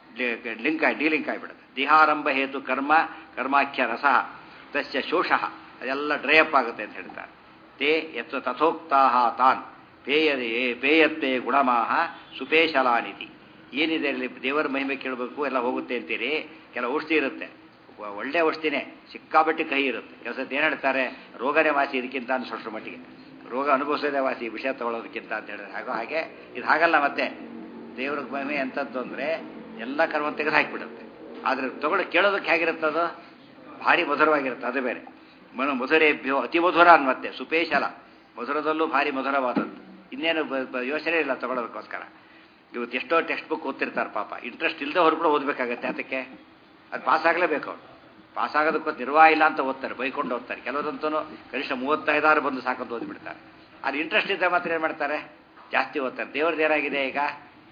[SPEAKER 1] ಲಿಂಕ್ ಆಗಿ ಡಿಲಿಂಕ್ ಆಗಿಬಿಡುತ್ತೆ ದೇಹಾರಂಭ ಹೇತು ಕರ್ಮ ಕರ್ಮಾಖ್ಯ ರಸ ತಸ್ಯ ಶೋಷಃ ಅದೆಲ್ಲ ಡ್ರೈಅಪ್ ಆಗುತ್ತೆ ಅಂತ ಹೇಳ್ತಾರೆ ತೇ ಯತ್ ತಥೋಕ್ತಾಹ ತಾನ್ ಪೇಯದೇ ಪೇಯತ್ವೇ ಗುಣಮಾಹ ಸುಪೇಶಲಾನಿತಿ ಏನಿದೆ ಅಲ್ಲಿ ದೇವರ ಮಹಿಮೆ ಕೇಳಬೇಕು ಎಲ್ಲ ಹೋಗುತ್ತೆ ಅಂತೀರಿ ಕೆಲವು ಔಷಧಿ ಇರುತ್ತೆ ಒ- ಒಳ್ಳೆ ಔಷಧಿನೇ ಸಿಕ್ಕಾಬಟ್ಟಿ ಕಹಿ ಇರುತ್ತೆ ಕೆಲಸದ ಏನು ಹೇಳ್ತಾರೆ ರೋಗನೇ ವಾಸಿ ಇದಕ್ಕಿಂತ ಅನ್ಸೋಷ್ಟ್ರ ಮಟ್ಟಿಗೆ ರೋಗ ಅನುಭವಿಸೋದೇ ವಾಸಿ ವಿಷಯ ತಗೊಳ್ಳೋದಕ್ಕಿಂತ ಅಂತ ಹೇಳಿದ್ರೆ ಹಾಗೋ ಹಾಗೆ ಇದು ಹಾಗಲ್ಲ ಮತ್ತೆ ದೇವ್ರ ಮಹಿಮೆ ಎಂಥದ್ದು ಅಂದರೆ ಎಲ್ಲ ಕರ್ಮ ತೆಗೆದು ಹಾಕಿಬಿಡುತ್ತೆ ಆದರೆ ತಗೊಳ್ಳಿ ಕೇಳೋದಕ್ಕೆ ಹೇಗಿರುತ್ತದು ಭಾರಿ ಮಧುರವಾಗಿರುತ್ತೆ ಅದು ಬೇರೆ ಮನು ಮಧುರೇಭ್ಯೋ ಅತಿ ಮಧುರ ಅನ್ಮತ್ತೆ ಸುಪೇಶಲ ಮಧುರದಲ್ಲೂ ಭಾರಿ ಮಧುರವಾದದ್ದು ಇನ್ನೇನು ಬ- ಬ- ಯೋಚನೆ ಇಲ್ಲ ತಗೊಳ್ಳೋದಕ್ಕೋಸ್ಕರ ಇವತ್ತು ಎಷ್ಟೋ ಟೆಕ್ಸ್ಟ್ ಬುಕ್ ಓದ್ತಿರ್ತಾರೆ ಪಾಪ ಇಂಟ್ರೆಸ್ಟ್ ಇಲ್ಲದೆ ಹೊರ ಕೂಡ ಓದಬೇಕಾಗತ್ತೆ ಅದಕ್ಕೆ ಅದು ಪಾಸ್ ಆಗಲೇಬೇಕು ಅವ್ರು ಪಾಸ್ ಆಗೋದಕ್ಕೂ ನಿರ್ವಾಹ ಇಲ್ಲ ಅಂತ ಓದ್ತಾರೆ ಬೈಕೊಂಡು ಓದ್ತಾರೆ ಕೆಲವರಂತೂ ಕನಿಷ್ಠ ಮೂವತ್ತೈದಾರು ಬಂದು ಸಾಕಂತ ಓದ್ಬಿಡ್ತಾರೆ ಅದು ಇಂಟ್ರೆಸ್ಟ್ ಇದ್ದರೆ ಮಾತ್ರ ಏನು ಮಾಡ್ತಾರೆ ಜಾಸ್ತಿ ಓದ್ತಾರೆ ದೇವ್ರದ್ದು ಏನಾಗಿದೆ ಈಗ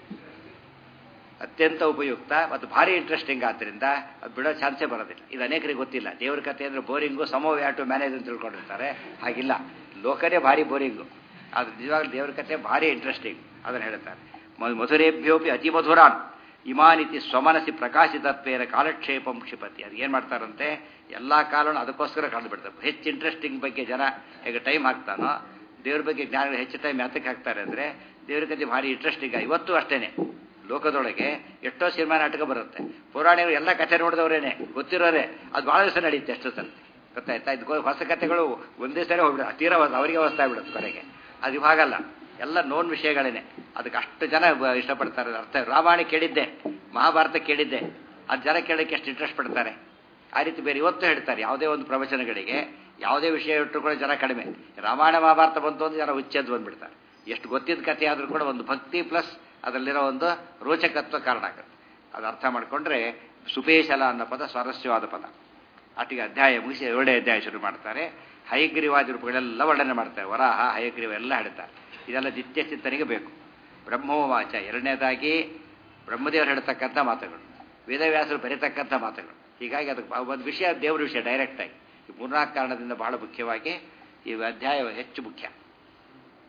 [SPEAKER 1] ಅತ್ಯಂತ ಉಪಯುಕ್ತ ಮತ್ತು ಭಾರಿ ಇಂಟ್ರೆಸ್ಟಿಂಗ್ ಆದ್ದರಿಂದ ಅದು ಬಿಡೋ ಚಾನ್ಸೇ ಬರೋದಿಲ್ಲ ಇದು ಅನೇಕರಿಗೆ ಗೊತ್ತಿಲ್ಲ ದೇವ್ರ ಕಥೆ ಅಂದರೆ boring some way to manage ಅಂತ ತಿಳ್ಕೊಂಡಿರ್ತಾರೆ ಹಾಗಿಲ್ಲ ಲೋಕನೇ ಭಾರಿ ಬೋರಿಂಗು ಅದು ನಿಜವಾಗ್ಲೂ ದೇವ್ರ ಕಥೆ ಭಾರಿ ಇಂಟ್ರೆಸ್ಟಿಂಗ್ ಅದನ್ನು ಹೇಳ್ತಾರೆ ಮ- ಮಧುರೇಭ್ಯೋಪಿ ಅತಿ ಮಧುರಾನ್ ಇಮಾನಿತಿ ಸ್ವಮನಸಿ ಪ್ರಕಾಶಿತತ್ವೇನ ಕಾಲಕ್ಷೇಪಂ ಕ್ಷಿಪತಿ ಅದು ಏನು ಮಾಡ್ತಾರಂತೆ ಎಲ್ಲ ಕಾಲನು ಅದಕ್ಕೋಸ್ಕರ ಕಳೆದು ಬಿಡ್ತಾರೆ ಹೆಚ್ಚು ಇಂಟ್ರೆಸ್ಟಿಂಗ್ ಬಗ್ಗೆ ಜನ ಹೇಗೆ ಟೈಮ್ ಹಾಕ್ತಾನೋ ದೇವ್ರ ಬಗ್ಗೆ ಜ್ಞಾನ ಹೆಚ್ಚು ಟೈಮ್ ಯಾತಕ್ಕೆ ಹಾಕ್ತಾರೆ ಅಂದರೆ ದೇವ್ರ ಕಥೆ ಭಾರಿ ಇಂಟ್ರೆಸ್ಟಿಂಗ್ ಇವತ್ತು ಅಷ್ಟೇನೆ ಲೋಕದೊಳಗೆ ಎಷ್ಟೋ ಸಿನಿಮಾ ನಾಟಕ ಬರುತ್ತೆ ಪುರಾಣಿಗಳು ಎಲ್ಲ ಕಥೆ ನೋಡಿದವರೇನೆ ಗೊತ್ತಿರೋರೆ ಅದು ಭಾಳ ದಿವಸ ನಡೆಯುತ್ತೆ ಎಷ್ಟೋ ಸಲ ಗೊತ್ತಾಯ್ತಾ ಇದು ಹೊಸ ಕಥೆಗಳು ಒಂದೇ ಸರಿ ಹೋಗ್ಬಿಡುತ್ತೆ ತೀರಾ ಹೊಸ ಅವರಿಗೆ ಹೊಸ್ತಾ ಬಿಡುತ್ತೆ ಕೊನೆಗೆ ಅದು ಇವಾಗಲ್ಲ ಎಲ್ಲ ನೋನ್ ವಿಷಯಗಳೇನೆ ಅದಕ್ಕೆ ಅಷ್ಟು ಜನ ಬ- ಇಷ್ಟಪಡ್ತಾರೆ ಅರ್ಥ ರಾಮಾಯಣ ಕೇಳಿದ್ದೆ ಮಹಾಭಾರತ ಕೇಳಿದ್ದೆ ಅದು ಜನ ಕೇಳೋಕ್ಕೆ ಎಷ್ಟು ಇಂಟ್ರೆಸ್ಟ್ ಪಡ್ತಾರೆ ಆ ರೀತಿ ಬೇರೆ ಇವತ್ತು ಹೇಳ್ತಾರೆ ಯಾವುದೇ ಒಂದು ಪ್ರವಚನಗಳಿಗೆ ಯಾವುದೇ ವಿಷಯ ಇಟ್ಟರು ಕೂಡ ಜನ ಕಡಿಮೆ ರಾಮಾಯಣ ಮಹಾಭಾರತ ಬಂತು ಅಂದ್ರೆ ಜನ ಹುಚ್ಚೆದ್ದು ಬಂದ್ಬಿಡ್ತಾರೆ ಎಷ್ಟು ಗೊತ್ತಿದ್ದ ಕಥೆ ಆದರೂ ಕೂಡ ಒಂದು ಭಕ್ತಿ ಪ್ಲಸ್ ಅದರಲ್ಲಿರೋ ಒಂದು ರೋಚಕತ್ವ ಕಾರಣ ಆಗುತ್ತೆ ಅದು ಅರ್ಥ ಮಾಡಿಕೊಂಡ್ರೆ ಸುಪೇಶಲ ಅನ್ನೋ ಪದ ಸ್ವಾರಸ್ಯವಾದ ಪದ ಅಟ್ಟಿಗೆ ಅಧ್ಯಾಯ ಮುಗಿಸಿ ಏಳನೇ ಅಧ್ಯಾಯ ಶುರು ಮಾಡ್ತಾರೆ ಹಯಗ್ರೀವಾದಿ ರೂಪಗಳೆಲ್ಲ ವರ್ಣನೆ ಮಾಡ್ತಾರೆ ವರಾಹ ಹಯಗ್ರೀವ ಎಲ್ಲ ಹೇಳ್ತಾರೆ ಇದೆಲ್ಲ ನಿತ್ಯ ಚಿಂತನೆಗೆ ಬೇಕು ಬ್ರಹ್ಮೋವಾಚ ಎರಡನೇದಾಗಿ ಬ್ರಹ್ಮದೇವರು ಹೇಳ್ತಕ್ಕಂಥ ಮಾತುಗಳು ವೇದವ್ಯಾಸರು ಬರೀತಕ್ಕಂಥ ಮಾತುಗಳು ಹೀಗಾಗಿ ಅದಕ್ಕೆ ಬ- ಒಂದು ವಿಷಯ ದೇವ್ರ ವಿಷಯ ಡೈರೆಕ್ಟಾಗಿ ಈ ಮೂರ್ನಾಲ್ಕು ಕಾರಣದಿಂದ ಬಹಳ ಮುಖ್ಯವಾಗಿ ಈ ಅಧ್ಯಾಯ ಹೆಚ್ಚು ಮುಖ್ಯ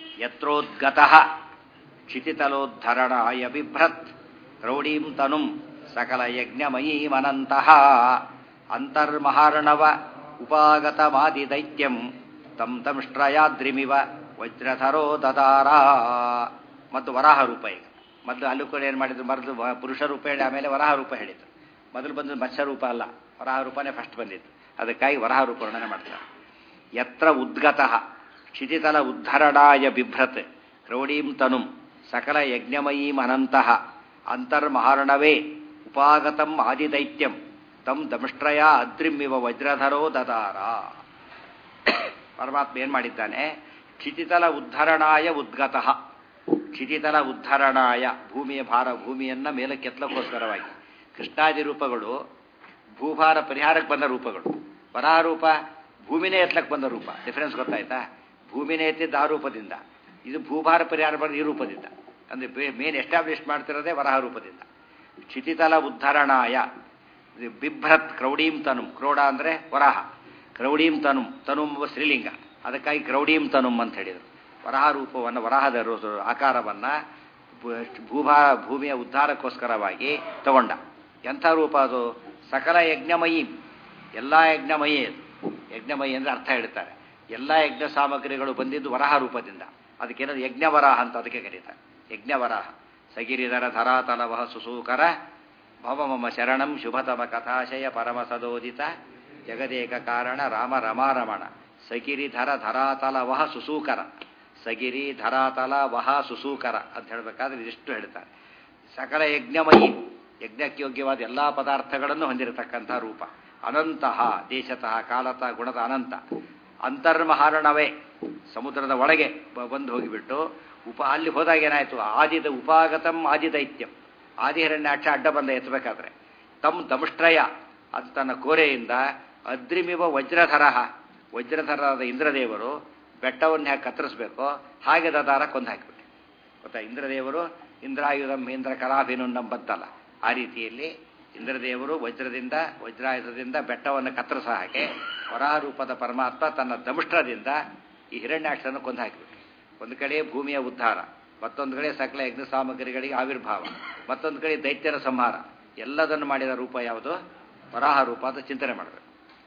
[SPEAKER 1] ಯತ್ರೋದ್ಗತಃ ಕ್ಷಿತಿತಲೋದ್ಧರಣಾಯ ಬಿಭ್ರತ್ ಪ್ರೌಢೀಂ ತನುಂ ಸಕಲ ಯಜ್ಞಮಯೀಮನಂತಹ ಅಂತರ್ಮಹಾರ್ಣವ ಉಪಾಗತಮಾದಿ ದೈತ್ಯಂ ತಂ ತಂಷ್ಟ್ರಯಾದ್ರಿಮಿವ ವಜ್ರಧರೋ ದದಾರ ಮತ್ತು ವರಾಹ ರೂಪ ಈಗ ಮೊದಲು ಅಲ್ಲೂ ಕೂಡ ಏನು ಮಾಡಿದ್ರು ಮೊದಲು ವ- ಪುರುಷ ರೂಪ ಹೇಳಿ ಆಮೇಲೆ ವರಾಹ ರೂಪ ಹೇಳಿದ್ರು ಮೊದಲು ಬಂದು ಮತ್ಸ್ಯ ರೂಪ ಅಲ್ಲ ವರಾಹ ರೂಪನೇ ಫಸ್ಟ್ ಬಂದಿತ್ತು ಅದಕ್ಕಾಗಿ ವರಾಹ ರೂಪ ವರ್ಣನೆ ಮಾಡ್ತಾರೆ ಯತ್ರ ಉದ್ಗತಃ ಕ್ಷಿತಿತಲ ಉದ್ಧರಣಾಯ ಬಿಭ್ರತ್ ಕ್ರೌಡೀಂ ತನುಂ ಸಕಲ ಯಜ್ಞಮಯೀಂ ಅನಂತಃ ಅಂತರ್ಮಹಾರ್ಣವೇ ಉಪಾಗತಂ ಆದಿದೈತ್ಯಂ ತಂ ದಂಷ್ಟ್ರಯ ಅದ್ರಿಮಿವ ವಜ್ರಧರೋ ದದಾರ ಪರಮಾತ್ಮ ಏನು ಮಾಡಿದ್ದಾನೆ ಕ್ಷಿತಿತಲ ಉದ್ಧರಣಾಯ ಉದ್ಗತಃ ಕ್ಷಿತಿತಲ ಉದ್ಧರಣಾಯ ಭೂಮಿಯ ಭಾರ ಭೂಮಿಯನ್ನ ಮೇಲಕ್ಕೆ ಎತ್ತಲಕ್ಕೋಸ್ಕರವಾಗಿ ಕೃಷ್ಣಾದಿ ರೂಪಗಳು ಭೂಭಾರ ಪರಿಹಾರಕ್ಕೆ ಬಂದ ರೂಪಗಳು ವರಾಹ ರೂಪ ಭೂಮಿನೇ ಎತ್ತಲಕ್ಕೆ ಬಂದ ರೂಪ ಡಿಫರೆನ್ಸ್ ಗೊತ್ತಾಯ್ತಾ ಭೂಮಿನೇ ಎತ್ತಿದ್ದ ಆ ರೂಪದಿಂದ ಇದು ಭೂಭಾರ ಪರಿಹಾರ ಬಂದ ಈ ರೂಪದಿಂದ ಅಂದರೆ ಮೇನ್ ಎಸ್ಟಾಬ್ಲಿಷ್ ಮಾಡ್ತಿರೋದೇ ವರಾಹ ರೂಪದಿಂದ ಕ್ಷಿತಿತಲ ಉದ್ಧರಣಾಯ ಇದು ಬಿಭ್ರತ್ ಕ್ರೌಡೀಂ ತನುಂ ಕ್ರೋಡ ಅಂದರೆ ವರಾಹ ಕ್ರೌಡೀಂ ತನುಂ ತನುಂ ಎಂಬ ಸ್ತ್ರೀಲಿಂಗ ಅದಕ್ಕಾಗಿ ಕ್ರೌಡೀಂ ತನುಂ ಅಂತ ಹೇಳಿದರು ವರಾಹ ರೂಪವನ್ನು ವರಾಹದ ರು- ಆಕಾರವನ್ನು ಭೂಭಾ ಭೂಮಿಯ ಉದ್ಧಾರಕ್ಕೋಸ್ಕರವಾಗಿ ತಗೊಂಡ ಎಂಥ ರೂಪ ಅದು ಸಕಲ ಯಜ್ಞಮಯಿ ಎಲ್ಲ ಯಜ್ಞಮಯಿ ಅದು ಯಜ್ಞಮಯಿ ಅಂದರೆ ಅರ್ಥ ಹೇಳ್ತಾರೆ ಎಲ್ಲ ಯಜ್ಞ ಸಾಮಗ್ರಿಗಳು ಬಂದಿದ್ದು ವರಾಹ ರೂಪದಿಂದ ಅದಕ್ಕೇನದು ಯಜ್ಞವರಾಹ ಅಂತ ಅದಕ್ಕೆ ಕರೀತಾರೆ ಯಜ್ಞವರಾಹ ಸಗಿರಿಧರ ಧರಾತಲವಹ ಸುಸೂಕರ ಭವ ಮಮ ಶರಣಂ ಶುಭತಮ ಕಥಾಶಯ ಪರಮ ಸದೋದಿತ ಜಗದೇಕ ಕಾರಣ ರಾಮ ರಮಾರಮಣ ಸಗಿರಿಧರ ಧರಾತಲ ವಹ ಸುಸೂಕರ ಸಗಿರಿ ಧರಾತಲ ವಹ ಸುಸೂಕರ ಅಂತ ಹೇಳಬೇಕಾದ್ರೆ ಇದಿಷ್ಟು ಹೇಳ್ತಾರೆ ಸಕಲ ಯಜ್ಞಮಯಿ ಯಜ್ಞಕ್ಕೆ ಯೋಗ್ಯವಾದ ಎಲ್ಲ ಪದಾರ್ಥಗಳನ್ನು ಹೊಂದಿರತಕ್ಕಂಥ ರೂಪ ಅನಂತಹ ದೇಶತಃ ಕಾಲತಃ ಗುಣದ ಅನಂತ ಅಂತರ್ಮಹಾರಣವೇ ಸಮುದ್ರದ ಒಳಗೆ ಬ- ಬಂದು ಹೋಗಿಬಿಟ್ಟು ಉಪ ಅಲ್ಲಿ ಹೋದಾಗ ಏನಾಯಿತು ಆದಿದ ಉಪಾಗತಂ ಆದಿದೈತ್ಯಂ ಆದಿಹಿರಣ್ಯಾಕ್ಷ ಅಡ್ಡ ಬಂದ ಎತ್ತಬೇಕಾದ್ರೆ ತಮ್ ದಮಷ್ಟ್ರಯ ಅದು ತನ್ನ ಕೋರೆಯಿಂದ ಅದ್ರಿಮಿವ ವಜ್ರಧರಃ ವಜ್ರಧರಾದ ಇಂದ್ರದೇವರು ಬೆಟ್ಟವನ್ನು ಹೇಗೆ ಕತ್ತರಿಸ್ಬೇಕೋ ಹಾಗೆ ದದಾರ ಕೊಂದು ಹಾಕಿಬಿಟ್ಟು ಗೊತ್ತಾ ಇಂದ್ರದೇವರು ಇಂದ್ರಾಯುಧಂ ಇಂದ್ರ ಕಲಾಭಿನುನ್ನಂ ಬಂತಲ್ಲ ಆ ರೀತಿಯಲ್ಲಿ ಇಂದ್ರದೇವರು ವಜ್ರದಿಂದ ವಜ್ರಾಯುಧದಿಂದ ಬೆಟ್ಟವನ್ನು ಕತ್ತರಿಸ ಹಾಗೆ ವರಾರೂಪದ ಪರಮಾತ್ಮ ತನ್ನ ದಮಷ್ಟ್ರದಿಂದ ಈ ಹಿರಣ್ಯಾಕ್ಷರನ್ನು ಕೊಂದು ಹಾಕಿಬಿಟ್ಟು ಒಂದು ಕಡೆ ಭೂಮಿಯ ಉದ್ಧಾರ ಮತ್ತೊಂದು ಕಡೆ ಸಕಲ ಯಜ್ಞ ಸಾಮಗ್ರಿಗಳಿಗೆ ಆವಿರ್ಭಾವ ಮತ್ತೊಂದು ಕಡೆ ದೈತ್ಯರ ಸಂಹಾರ ಎಲ್ಲದನ್ನು ಮಾಡಿದ ರೂಪ ಯಾವುದು ವರಾಹ ರೂಪ ಅಂತ ಚಿಂತನೆ ಮಾಡಬೇಕು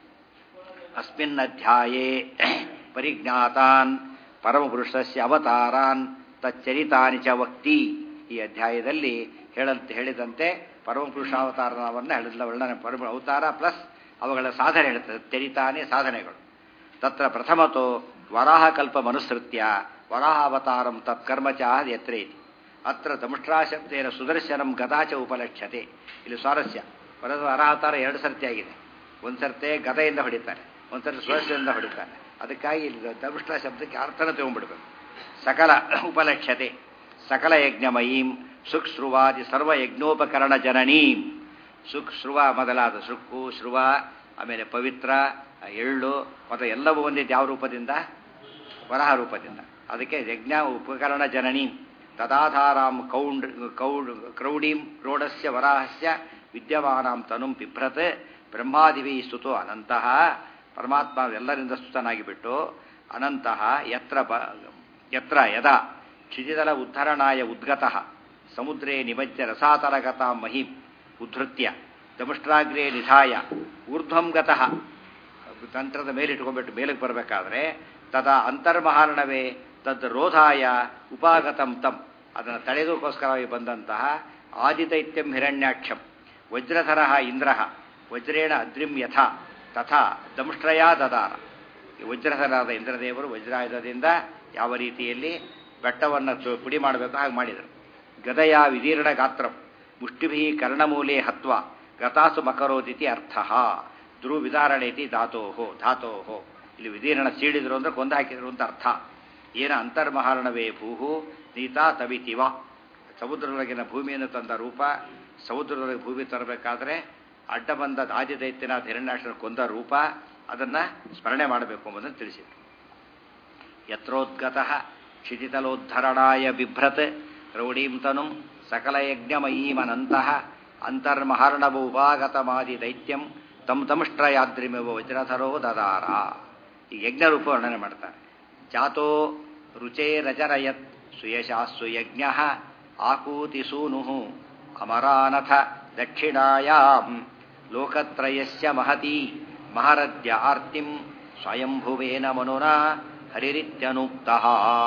[SPEAKER 1] ಅಸ್ಮಿನ್ ಅಧ್ಯಾಯೇ ಪರಿಜ್ಞಾತಾನ್ ಪರಮಪುರುಷಸ್ಯ ಅವತಾರಾನ್ ತಚ್ಚರಿತಾನಿ ಚ ವಕ್ತಿ ಈ ಅಧ್ಯಾಯದಲ್ಲಿ ಹೇಳಂತ ಹೇಳಿದಂತೆ ಪರಮಪುರುಷಾವತಾರವನ್ನು ಹೇಳಿದ ವರ್ಣನೆ ಪರಮ ಅವತಾರ ಪ್ಲಸ್ ಅವುಗಳ ಸಾಧನೆ ಹೇಳ್ತದೆ ಚರಿತಾನೆ ಸಾಧನೆಗಳು ತತ್ರ ಪ್ರಥಮತೋ ವರಾಹಕಲ್ಪ ಮನುಸೃತ್ಯ ವರಾಹಾವತಾರಂ ತತ್ಕರ್ಮ ಚ ಯತ್ರೇತಿ ಅತ್ರ ದಮಷ್ಟ್ರಾಶಬ್ದೇನ ಸುದರ್ಶನಂ ಗದಾಚ ಉಪಲಕ್ಷ್ಯತೆ ಇಲ್ಲಿ ಸ್ವಾರಸ್ಯ ವರದ ವರಾವತಾರ ಎರಡು ಸರ್ತಿ ಆಗಿದೆ ಒಂದು ಸರ್ತೆ ಗದೆಯಿಂದ ಹೊಡಿತಾರೆ ಒಂದು ಸರ್ತಿ ಸುದರ್ಶನದಿಂದ ಹೊಡಿತಾರೆ ಅದಕ್ಕಾಗಿ ಇಲ್ಲಿ ದಮಷ್ಟ್ರ ಶಬ್ದಕ್ಕೆ ಅರ್ಥನ ತಗೊಂಡ್ಬಿಡ್ಬೇಕು ಸಕಲ ಉಪಲಕ್ಷ್ಯತೆ ಸಕಲ ಯಜ್ಞಮಯೀಂ ಸುಖ್ ಶ್ರುವಾದಿ ಸರ್ವ ಯಜ್ಞೋಪಕರಣ ಜನನೀಂ ಸುಖ್ ಶ್ರುವ ಮೊದಲಾದ ಸುಕ್ಕು ಶ್ರುವ ಆಮೇಲೆ ಪವಿತ್ರ ಎಳ್ಳು ಮತ್ತು ಎಲ್ಲವೂ ಬಂದಿದ್ದು ಯಾವ ರೂಪದಿಂದ ವರಹ ರೂಪದಿಂದ ಅದಕ್ಕೆ ಯಜ್ಞ ಉಪಕರಣ ಜನನೀಂ ತದಾಧಾರಾಂ ಕೌಂಡ್ ಕೌಡ್ ಕ್ರೌಡೀಂ ಕ್ರೋಡಸ್ಯ ವರಾಹಸ್ಯ ವಿದ್ಯಮಾನಾಂ ತನುಂ ಬಿಭ್ರತ್ ಬ್ರಹ್ಮಾದಿವಿ ಸ್ತುತೋ ಅನಂತಹ ಪರಮಾತ್ಮ ಎಲ್ಲರಿಂದ ಸ್ತುತನಾಗಿ ಬಿಟ್ಟು ಅನಂತಹ ಯತ್ರ ಬ ಯತ್ರ ಯದಾ ಕ್ಷಿತಿದಲ ಉದ್ಧರಣಾಯ ಉದ್ಗತಃ ಸಮುದ್ರೇ ನಿಮಜ್ಜ ರಸಾತಲಗತ ಮಹಿಂ ಉದ್ಧೃತ್ಯ ದಮಷ್ಟ್ರಾಗ್ರೇ ನಿಧಾಯ ಊರ್ಧ್ವಂ ಗತಃ ತಂತ್ರದ ಮೇಲಿಟ್ಕೊಂಡ್ಬಿಟ್ಟು ಮೇಲಕ್ಕೆ ಬರಬೇಕಾದ್ರೆ ತದಾ ಅಂತರ್ಮಹಾರಣವೇ ತದ್ ರೋಧಾಯ ಉಪಾಗತಂ ತಂ ಅದನ್ನು ತಡೆದಕ್ಕೋಸ್ಕರವಾಗಿ ಬಂದಂತಹ ಆದಿದೈತ್ಯಂ ಹಿರಣ್ಯಾಕ್ಷಂ ವಜ್ರಧರ ಇಂದ್ರ ವಜ್ರೇಣ ಅದ್ರಿಂ ಯಥಾ ತಥಾ ದಂಷ್ಟ್ರಯಾ ದದಾರ ಈ ವಜ್ರಧರಾದ ಇಂದ್ರದೇವರು ವಜ್ರಾಯುಧದಿಂದ ಯಾವ ರೀತಿಯಲ್ಲಿ ಬೆಟ್ಟವನ್ನು ಚು- ಪುಡಿ ಮಾಡಬೇಕು ಹಾಗೆ ಮಾಡಿದರು ಗದಯ ವಿದೀರ್ಣ ಗಾತ್ರ ಮುಷ್ಟಿಭಿ ಕರ್ಣಮೂಲೆ ಹತ್ವ ಗತಾಸು ಮಕರೋದಿತಿ ಅರ್ಥ ಧ್ರುವ ವಿದಾರಣೆತಿ ಧಾತೋಹೋ ಧಾತೋಹೋ ಇಲ್ಲಿ ವಿದೀರ್ಣ ಸೀಳಿದ್ರು ಅಂದ್ರೆ ಕೊಂದು ಹಾಕಿದ್ರು ಅಂತ ಅರ್ಥ ಏನ ಅಂತರ್ಮಹಾರಣವೇ ಭೂಹು ನೀತಾ ತವಿತಿವ ಸಮುದ್ರದೊಳಗಿನ ಭೂಮಿಯನ್ನು ತಂದ ರೂಪ ಸಮುದ್ರದೊಳಗೆ ಭೂಮಿ ತರಬೇಕಾದ್ರೆ ಅಡ್ಡ ಬಂದ ಆದಿದೈತ್ಯನಾಥ ಹಿರಣ್ಯಾಕ್ಷರ ಕೊಂದ ರೂಪ ಅದನ್ನು ಸ್ಮರಣೆ ಮಾಡಬೇಕು ಎಂಬುದನ್ನು ತಿಳಿಸಿದರು ಯತ್ರೋದ್ಗತಃ ಕ್ಷಿತಿತಲೋದ್ಧರಣಾಯ ಬಿಭ್ರತ್ ರೌಡೀಂ ತನುಂ ಸಕಲಯಜ್ಞಮಯೀಮನಂತಹ ಅಂತರ್ಮಹಾರ್ಣವ ಉಪಾಗತಮಾದಿ ದೈತ್ಯಂ ತಮ್ ತಮಷ್ಟ್ರಯಾದ್ರಿಮೆವ ವಜ್ರಧರೋ ದದಾರ ಈ ಯಜ್ಞ ರೂಪ ವರ್ಣನೆ ಮಾಡ್ತಾರೆ ಜಾತೋ ರುಚೇರಜರಯತ್ ಸುಯಶಾಸ್ಸು ಯಜ್ಞ ಆಕೂತಿ ಸೂನು ಅಮರಾನಥ ದಕ್ಷಿಣಾಯಾಂ ಲೋಕತ್ರಯಸ್ಯ ಮಹತಿ ಮಹರದ್ಯ ಆರ್ತಿಂ ಸ್ವಯಂಭುವೇನ ಮನುನಾ ಹರಿರಿತ್ಯನುಕ್ತಃ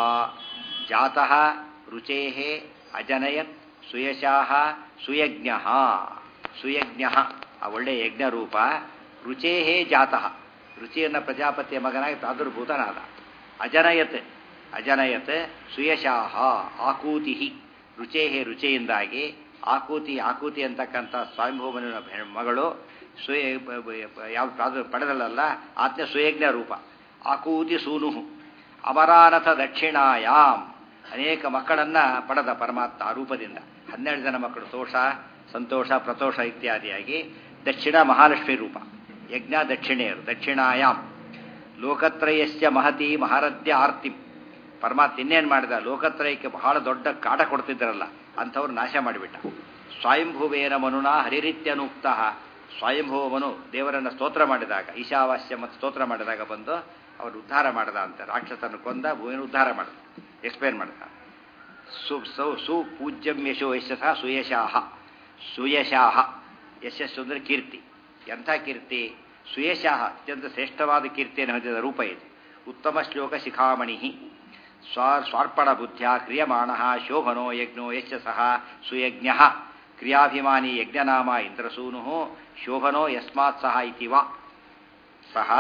[SPEAKER 1] ಜಾತಃ ರುಚೇಃ ಅಜನಯತ್ ಸುಯಶಾಃ ಸುಯಜ್ಞಃ ಸುಯಜ್ಞಃ ಆ ಒಳ್ಳೆ ಯಜ್ಞ ರೂಪ ರುಚೇಹೇ ಜಾತಃ ರುಚಿಯನ್ನ ಪ್ರಜಾಪತಿಯ ಮಗನಾಗಿ ಪ್ರಾದುರ್ಭೂತನಾದ ಅಜನಯತ್ ಅಜನಯತ್ ಸುಯಶಾಹ ಆಕೂತಿ ರುಚೇಹೇ ರುಚಿಯಿಂದಾಗಿ ಆಕೂತಿ ಆಕೂತಿ ಅಂತಕ್ಕಂಥ ಸ್ವಯಂಭೂಮನ ಮಗಳು ಸುಯ ಯಾವ ಪ್ರಾದು ಪಡೆದಳಲ್ಲ ಆತ್ಮ ಸುಯಜ್ಞ ರೂಪ ಆಕೂತಿ ಸೂನು ಅಮರಾನಥ ದಕ್ಷಿಣಾಯಾಮ್ ಅನೇಕ ಮಕ್ಕಳನ್ನ ಪಡೆದ ಪರಮಾತ್ಮ ಆ ರೂಪದಿಂದ ಹನ್ನೆರಡು ಜನ ಮಕ್ಕಳು ತೋಷ ಸಂತೋಷ ಪ್ರತೋಷ ಇತ್ಯಾದಿಯಾಗಿ ದಕ್ಷಿಣ ಮಹಾಲಕ್ಷ್ಮಿ ರೂಪ ಯಜ್ಞ ದಕ್ಷಿಣೆಯರು ದಕ್ಷಿಣಾಯಾಮ್ ಲೋಕತ್ರಯಸ್ಯ ಮಹತಿ ಮಹಾರಥ್ಯ ಆರ್ತಿ ಪರಮಾತ್ಮ ಇನ್ನೇನು ಮಾಡಿದ ಲೋಕತ್ರಯಕ್ಕೆ ಬಹಳ ದೊಡ್ಡ ಕಾಟ ಕೊಡ್ತಿದ್ದರಲ್ಲ ಅಂಥವ್ರು ನಾಶ ಮಾಡಿಬಿಟ್ಟ ಸ್ವಯಂಭುವೇನ ಮನುನಾ ಹರಿರಿತ್ಯನುಕ್ತ ಸ್ವಯಂಭುವನು ದೇವರನ್ನು ಸ್ತೋತ್ರ ಮಾಡಿದಾಗ ಈಶಾವಾಸ್ಯ ಮತ್ತು ಸ್ತೋತ್ರ ಮಾಡಿದಾಗ ಬಂದು ಅವರು ಉದ್ಧಾರ ಮಾಡಿದ ಅಂತ ರಾಕ್ಷಸನ್ನು ಕೊಂದ ಭೂಮಿಯನ್ನು ಉದ್ಧಾರ ಮಾಡಿದ ಎಕ್ಸ್ಪ್ಲೇನ್ ಮಾಡಿದ ಸು ಸೌ ಸುಪೂಜ್ಯಂ ಯಶೋ ಯಶಃ ಸುಯಶಾಹ ಸುಯಶಾಹ ಯಶಸ್ಸು ಅಂದರೆ ಕೀರ್ತಿ ಎಂಥ ಕೀರ್ತಿ ಸುಯಶಾಹ ಅತ್ಯಂತ ಶ್ರೇಷ್ಠವಾದ ಕೀರ್ತಿಯನ್ನು ಹೊಂದಿದ ರೂಪ ಇದೆ ಉತ್ತಮ ಶ್ಲೋಕ ಶಿಖಾಮಣಿ ಸ್ವ ಸ್ವಾರ್ಪಣ ಬುದ್ಧ್ಯ ಕ್ರಿಯಮಾಣ ಶೋಭನೋ ಯಜ್ಞೋ ಯಶಸಃ ಸುಯಜ್ಞ ಕ್ರಿಯಾಭಿಮಾನಿ ಯಜ್ಞನಾಮ ಇಂದ್ರಸೂನು ಶೋಭನೋ ಯಸ್ಮಾತ್ ಸಹ ಇತಿ ವಾ ಸಹ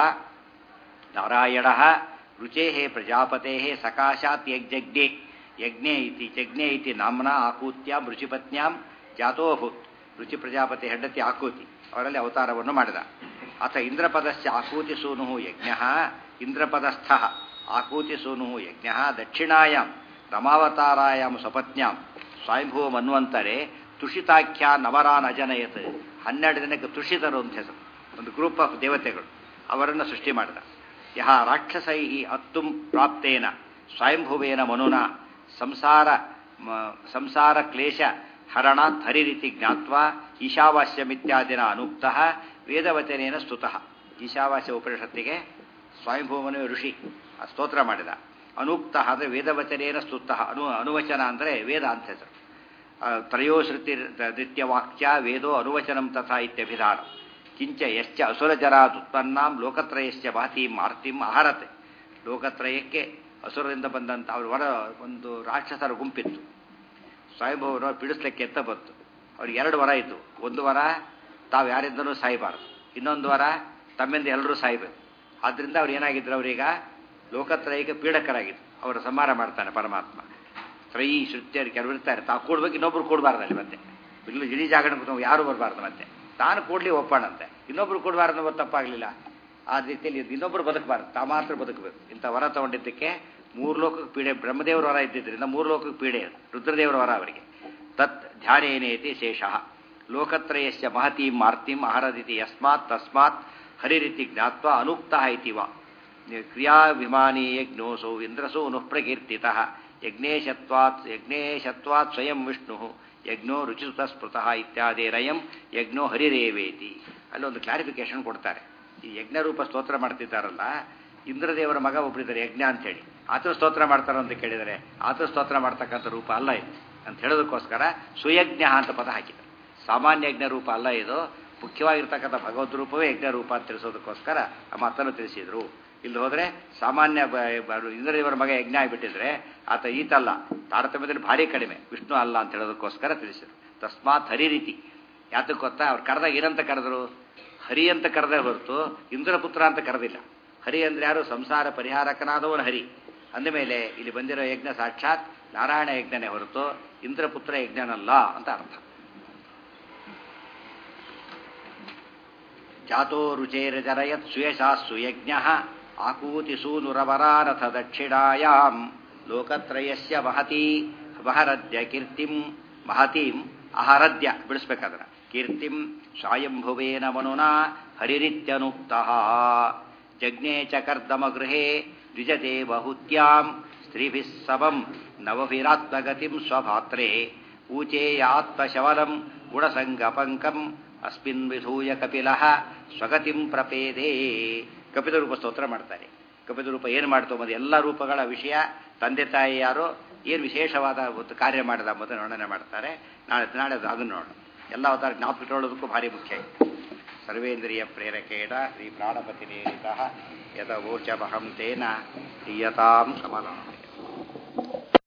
[SPEAKER 1] ನಾರಾಯಣ ರುಚೇ ಪ್ರಜಾಪತೆ ಸಕಾಶಾತ್ ಯಜ್ಞೆ ಯಜ್ಞೆ ಇತಿ ಯಜ್ಞೆ ಇತಿ ನಾಮ್ನ ಆಕೂತ್ಯಾಂ ರುಚಿಪತ್ನ್ಯಾಂ ಜಾತೋಭೂತ್ ರುಚಿ ಪ್ರಜಾಪತಿ ಹೆಂಡತಿ ಆಕೂತಿ ಅವರಲ್ಲಿ ಅವತಾರವನ್ನು ಮಾಡಿದ ಅಥ ಇಂದ್ರಪದಸ್ಯ ಆಕೂತಿ ಸೂನು ಯಜ್ಞ ಇಂದ್ರಪದಸ್ಥ ಆಕೂತಿ ಸೂನು ಯಜ್ಞ ದಕ್ಷಿಣಾಯಾಂ ರಮಾವತಾರಾಯಾಂ ಸ್ವಪತ್ನ್ಯಾಂ ಸ್ವಯಂಭೂ ಮನ್ವಂತರೆ ತುಷಿತಾಖ್ಯ ನವರಾನ್ ಅಜನಯತ್ ಹನ್ನೆರಡು ದಿನಕ್ಕೆ ತುಷಿತರು ಅಂತ ಹೆಸರು ಒಂದು ಗ್ರೂಪ್ ಆಫ್ ದೇವತೆಗಳು ಅವರನ್ನು ಸೃಷ್ಟಿ ಮಾಡಿದ ಯಹ ರಾಕ್ಷಸೈ ಅತ್ತುಂ ಪ್ರಾಪ್ತೇನ ಸ್ವಯಂಭುವೇನ ಮನುನ ಸಂಸಾರ ಸಂಸಾರ ಕ್ಲೇಶ ಹರಣಾತ್ ಹರಿರಿತಿ ಜ್ಞಾತ್ವಾ ಈಶಾವಾಸ್ಯಮಿತ್ಯಾದಿನ ಅನುಕ್ತ ವೇದವಚನೇನ ಸ್ತುತಃ ಈಶಾವಾಸ್ಯ ಉಪನಿಷತ್ತಿಗೆ ಸ್ವಯಂಭೂಮನು ಋಷಿ ಸ್ತೋತ್ರ ಮಾಡಿದ ಅನುಕ್ತ ಅಂದರೆ ವೇದವಚನೇನ ಸ್ತುತಃ ಅನು ಅನುವಚನ ಅಂದರೆ ವೇದ ಅಂತ ಹೆಸರು ತ್ರಯೋಶ್ರುತಿ ನೃತ್ಯವಾಕ್ಯ ವೇದೋ ಅನುವಚನಂ ತಥಾ ಇತ್ಯಭಿಧಾನ ಕಿಂಚ ಯಶ್ಚ ಅಸುರಜರಾದುತ್ಪನ್ನಾಂ ಲೋಕತ್ರಯಶ್ಚ ಭಾತೀಂ ಆರ್ತಿಂ ಅಹರತೆ ಲೋಕತ್ರಯಕ್ಕೆ ಅಸುರದಿಂದ ಬಂದಂಥ ಅವ್ರ ವರ ಒಂದು ರಾಕ್ಷಸರ ಗುಂಪಿತ್ತು ಸ್ವಯಂಭವರು ಬಿಡಿಸ್ಲಿಕ್ಕೆ ಎತ್ತ ಬಂತು ಅವ್ರಿಗೆ ಎರಡು ವರ ಇತ್ತು ಒಂದು ವರ ತಾವು ಯಾರಿಂದನೂ ಸಾಯಬಾರದು ಇನ್ನೊಂದು ವರ ತಮ್ಮಿಂದ ಎಲ್ಲರೂ ಸಾಯಬೇಕು ಆದ್ದರಿಂದ ಅವ್ರು ಏನಾಗಿದ್ರು ಅವರೀಗ ಲೋಕತ್ರಯಕ್ಕೆ ಪೀಡಕರಾಗಿತ್ತು ಅವರು ಸಂಹಾರ ಮಾಡ್ತಾನೆ ಪರಮಾತ್ಮ ತ್ರಯಿ ಶ್ರುತ್ಯರು ಕೆಲವರು ಇರ್ತಾರೆ ತಾವು ಕೊಡ್ಬೇಕು ಇನ್ನೊಬ್ರು ಕೊಡಬಾರ್ದಲ್ಲಿ ಮತ್ತೆ ಇಲ್ಲಿ ಇಡೀ ಜಾಗಣ ಯಾರು ಬರಬಾರ್ದು ಮತ್ತೆ ತಾನು ಕೊಡ್ಲಿ ಒಪ್ಪಣಂತೆ ಇನ್ನೊಬ್ರು ಕೊಡಬಾರ್ದು ಅನ್ನೋದು ತಪ್ಪಾಗಲಿಲ್ಲ ಆ ರೀತಿಯಲ್ಲಿ ಇನ್ನೊಬ್ರು ಬದುಕಬಾರ್ದು ತಾ ಮಾತ್ರ ಬದುಕಬೇಕು ಇಂಥ ವರ ತಗೊಂಡಿದ್ದಕ್ಕೆ ಮೂರು ಲೋಕಕ್ಕೆ ಪೀಡೆ ಬ್ರಹ್ಮದೇವರ ವರ ಇದ್ದಿದ್ದರಿಂದ ಮೂರು ಲೋಕಕ್ಕೆ ಪೀಡೆ ರುದ್ರದೇವರ ವರ ಅವರಿಗೆ ತತ್ ಧ್ಯಾನೇನೇತಿ ಶೇಷಃ ಲೋಕತ್ರಯಸ್ಯ ಮಹತೀಂ ಮಾರ್ತಿಂ ಅಹರದಿತಿ ಯಸ್ಮಾತ್ ತಸ್ಮಾತ್ ಹರಿರಿತಿ ಜ್ಞಾತ್ವ ಅನುಕ್ತ ಇತಿ ವಾ ಕ್ರಿಯಾಭಿಮಾನಿ ಯಜ್ಞೋಸೌ ಇಂದ್ರಸೂನು ಪ್ರಕೀರ್ತಿತಃ ಯಜ್ಞೇಶತ್ವಾತ್ ಯಜ್ಞೇಶತ್ವಾತ್ ಸ್ವಯಂ ವಿಷ್ಣು ಯಜ್ಞೋ ರುಚಿಸುತ ಸ್ಮೃತಃ ಇತ್ಯಾದಿರಯಂ ಯಜ್ಞೋ ಹರಿರೇವೇತಿ ಅಲ್ಲೊಂದು ಕ್ಲಾರಿಫಿಕೇಶನ್ ಕೊಡ್ತಾರೆ ಈ ಯಜ್ಞರೂಪ ಸ್ತೋತ್ರ ಮಾಡ್ತಿದ್ದಾರಲ್ಲ ಇಂದ್ರದೇವರ ಮಗ ಒಬ್ಬರಿದ್ದಾರೆ ಯಜ್ಞ ಅಂತೇಳಿ ಆತ ಸ್ತೋತ್ರ ಮಾಡ್ತಾರೋ ಅಂತ ಕೇಳಿದರೆ ಆತ ಸ್ತೋತ್ರ ಮಾಡ್ತಕ್ಕಂಥ ರೂಪ ಅಲ್ಲ ಇದು ಅಂತ ಹೇಳೋದಕ್ಕೋಸ್ಕರ ಸುಯಜ್ಞ ಅಂತ ಪದ ಹಾಕಿದ್ದಾರೆ ಸಾಮಾನ್ಯ ಯಜ್ಞ ರೂಪ ಅಲ್ಲ ಇದು ಮುಖ್ಯವಾಗಿರ್ತಕ್ಕಂಥ ಭಗವದ್ ರೂಪವೇ ಯಜ್ಞ ರೂಪ ಅಂತ ತಿಳಿಸೋದಕ್ಕೋಸ್ಕರ ಆ ಮಾತನ್ನು ತಿಳಿಸಿದ್ರು ಇಲ್ಲಿ ಹೋದರೆ ಸಾಮಾನ್ಯ ಇಂದ್ರದೇವರ ಮಗ ಯಜ್ಞ ಆಗಿಬಿಟ್ಟಿದ್ರೆ ಆತ ಈತಲ್ಲ ತಾರತಮ್ಯದಲ್ಲಿ ಭಾರಿ ಕಡಿಮೆ ವಿಷ್ಣು ಅಲ್ಲ ಅಂತ ಹೇಳೋದಕ್ಕೋಸ್ಕರ ತಿಳಿಸಿದ್ರು ತಸ್ಮಾತ್ ಹರಿ ರೀತಿ ಯಾತಕ್ಕೆ ಗೊತ್ತಾ ಅವ್ರು ಕರೆದಾಗ ಏನಂತ ಕರೆದ್ರು ಹರಿ ಅಂತ ಕರೆದೇ ಹೊರತು ಇಂದ್ರಪುತ್ರ ಅಂತ ಕರೆದಿಲ್ಲ ಹರಿ ಅಂದ್ರೆ ಯಾರು ಸಂಸಾರ ಪರಿಹಾರಕನಾದವನು ಹರಿ ಅಂದಮೇಲೆ ಇಲ್ಲಿ ಬಂದಿರೋ ಯಜ್ಞ ಸಾಕ್ಷಾತ್ ನಾರಾಯಣ ಯಜ್ಞನೇ ಹೊರತು ಇಂದ್ರಪುತ್ರ ಯಜ್ಞನಲ್ಲ ಅಂತ ಅರ್ಥ ಜಾತೋ ರುಚೇರಜರಯತ್ ಸುಯಶಾಸ್ಸು ಯಜ್ಞ ಆಕೂತಿ ಸೂನುರವರಾರಥ ದಕ್ಷಿಣಾಯಾಂ ಲೋಕತ್ರಯಸ್ಯ ಮಹತಿ ಮಹರದ್ಯ ಕೀರ್ತಿಂ ಮಹತೀಂ ಅಹರದ್ಯ ಬಿಡಿಸ್ಬೇಕಾದ್ರೆ ಕೀರ್ತಿಂ ಸ್ವಯಂಭುವೇನ ಮನುನಾ ಹರಿರಿತ್ಯನುಕ್ತ ಜಜ್ಞೆ ಚ ಕರ್ದಮ ಗೃಹೇ ದ್ವಿಜತೆ ಬಹುತ್ಯಾಂ ಸ್ತ್ರೀಭಿಃ ಸಮಂ ನವಭಿರಾತ್ಮಗತಿಂ ಸ್ವಭಾತ್ರೇ ಊಚೇಯಾತ್ಮಶವಲಂ ಗುಣಸಂಗಪಂಕಂ ಅಸ್ಮಿನ್ ವಿಧೂಯ ಕಪಿಲ ಸ್ವಗತಿಂ ಪ್ರಪೇದೇ ಕಪಿಲ ರೂಪ ಸ್ತೋತ್ರ ಮಾಡ್ತಾರೆ ಕಪಿಲ ರೂಪ ಏನು ಮಾಡ್ತು ಮತ್ತು ಎಲ್ಲ ರೂಪಗಳ ವಿಷಯ ತಂದೆ ತಾಯಿ ಯಾರು ಏನು ವಿಶೇಷವಾದ ಒಂದು ಕಾರ್ಯ ಮಾಡಿದ ಎಂಬುದನ್ನು ವರ್ಣನೆ ಮಾಡ್ತಾರೆ ನಾಳೆ ನಾಳೆ ಅದು ಅದನ್ನು ನೋಡೋಣ ಎಲ್ಲ ಅವತಾರ ಜ್ಞಾಪಕಿಟ್ಟುಕೊಳ್ಳೋದಕ್ಕೂ ಭಾರಿ ಮುಖ್ಯ ಇದೆ ಸರ್ವೇಂದ್ರಿಯ ಪ್ರೇರಕೇಣ ಶ್ರೀ ಪ್ರಾಣಪತಿ ನೇರಿತ ಯದ ವೋಚಮಹಂ ತೇನ ದೀಯತಾಂ ಕಮಲ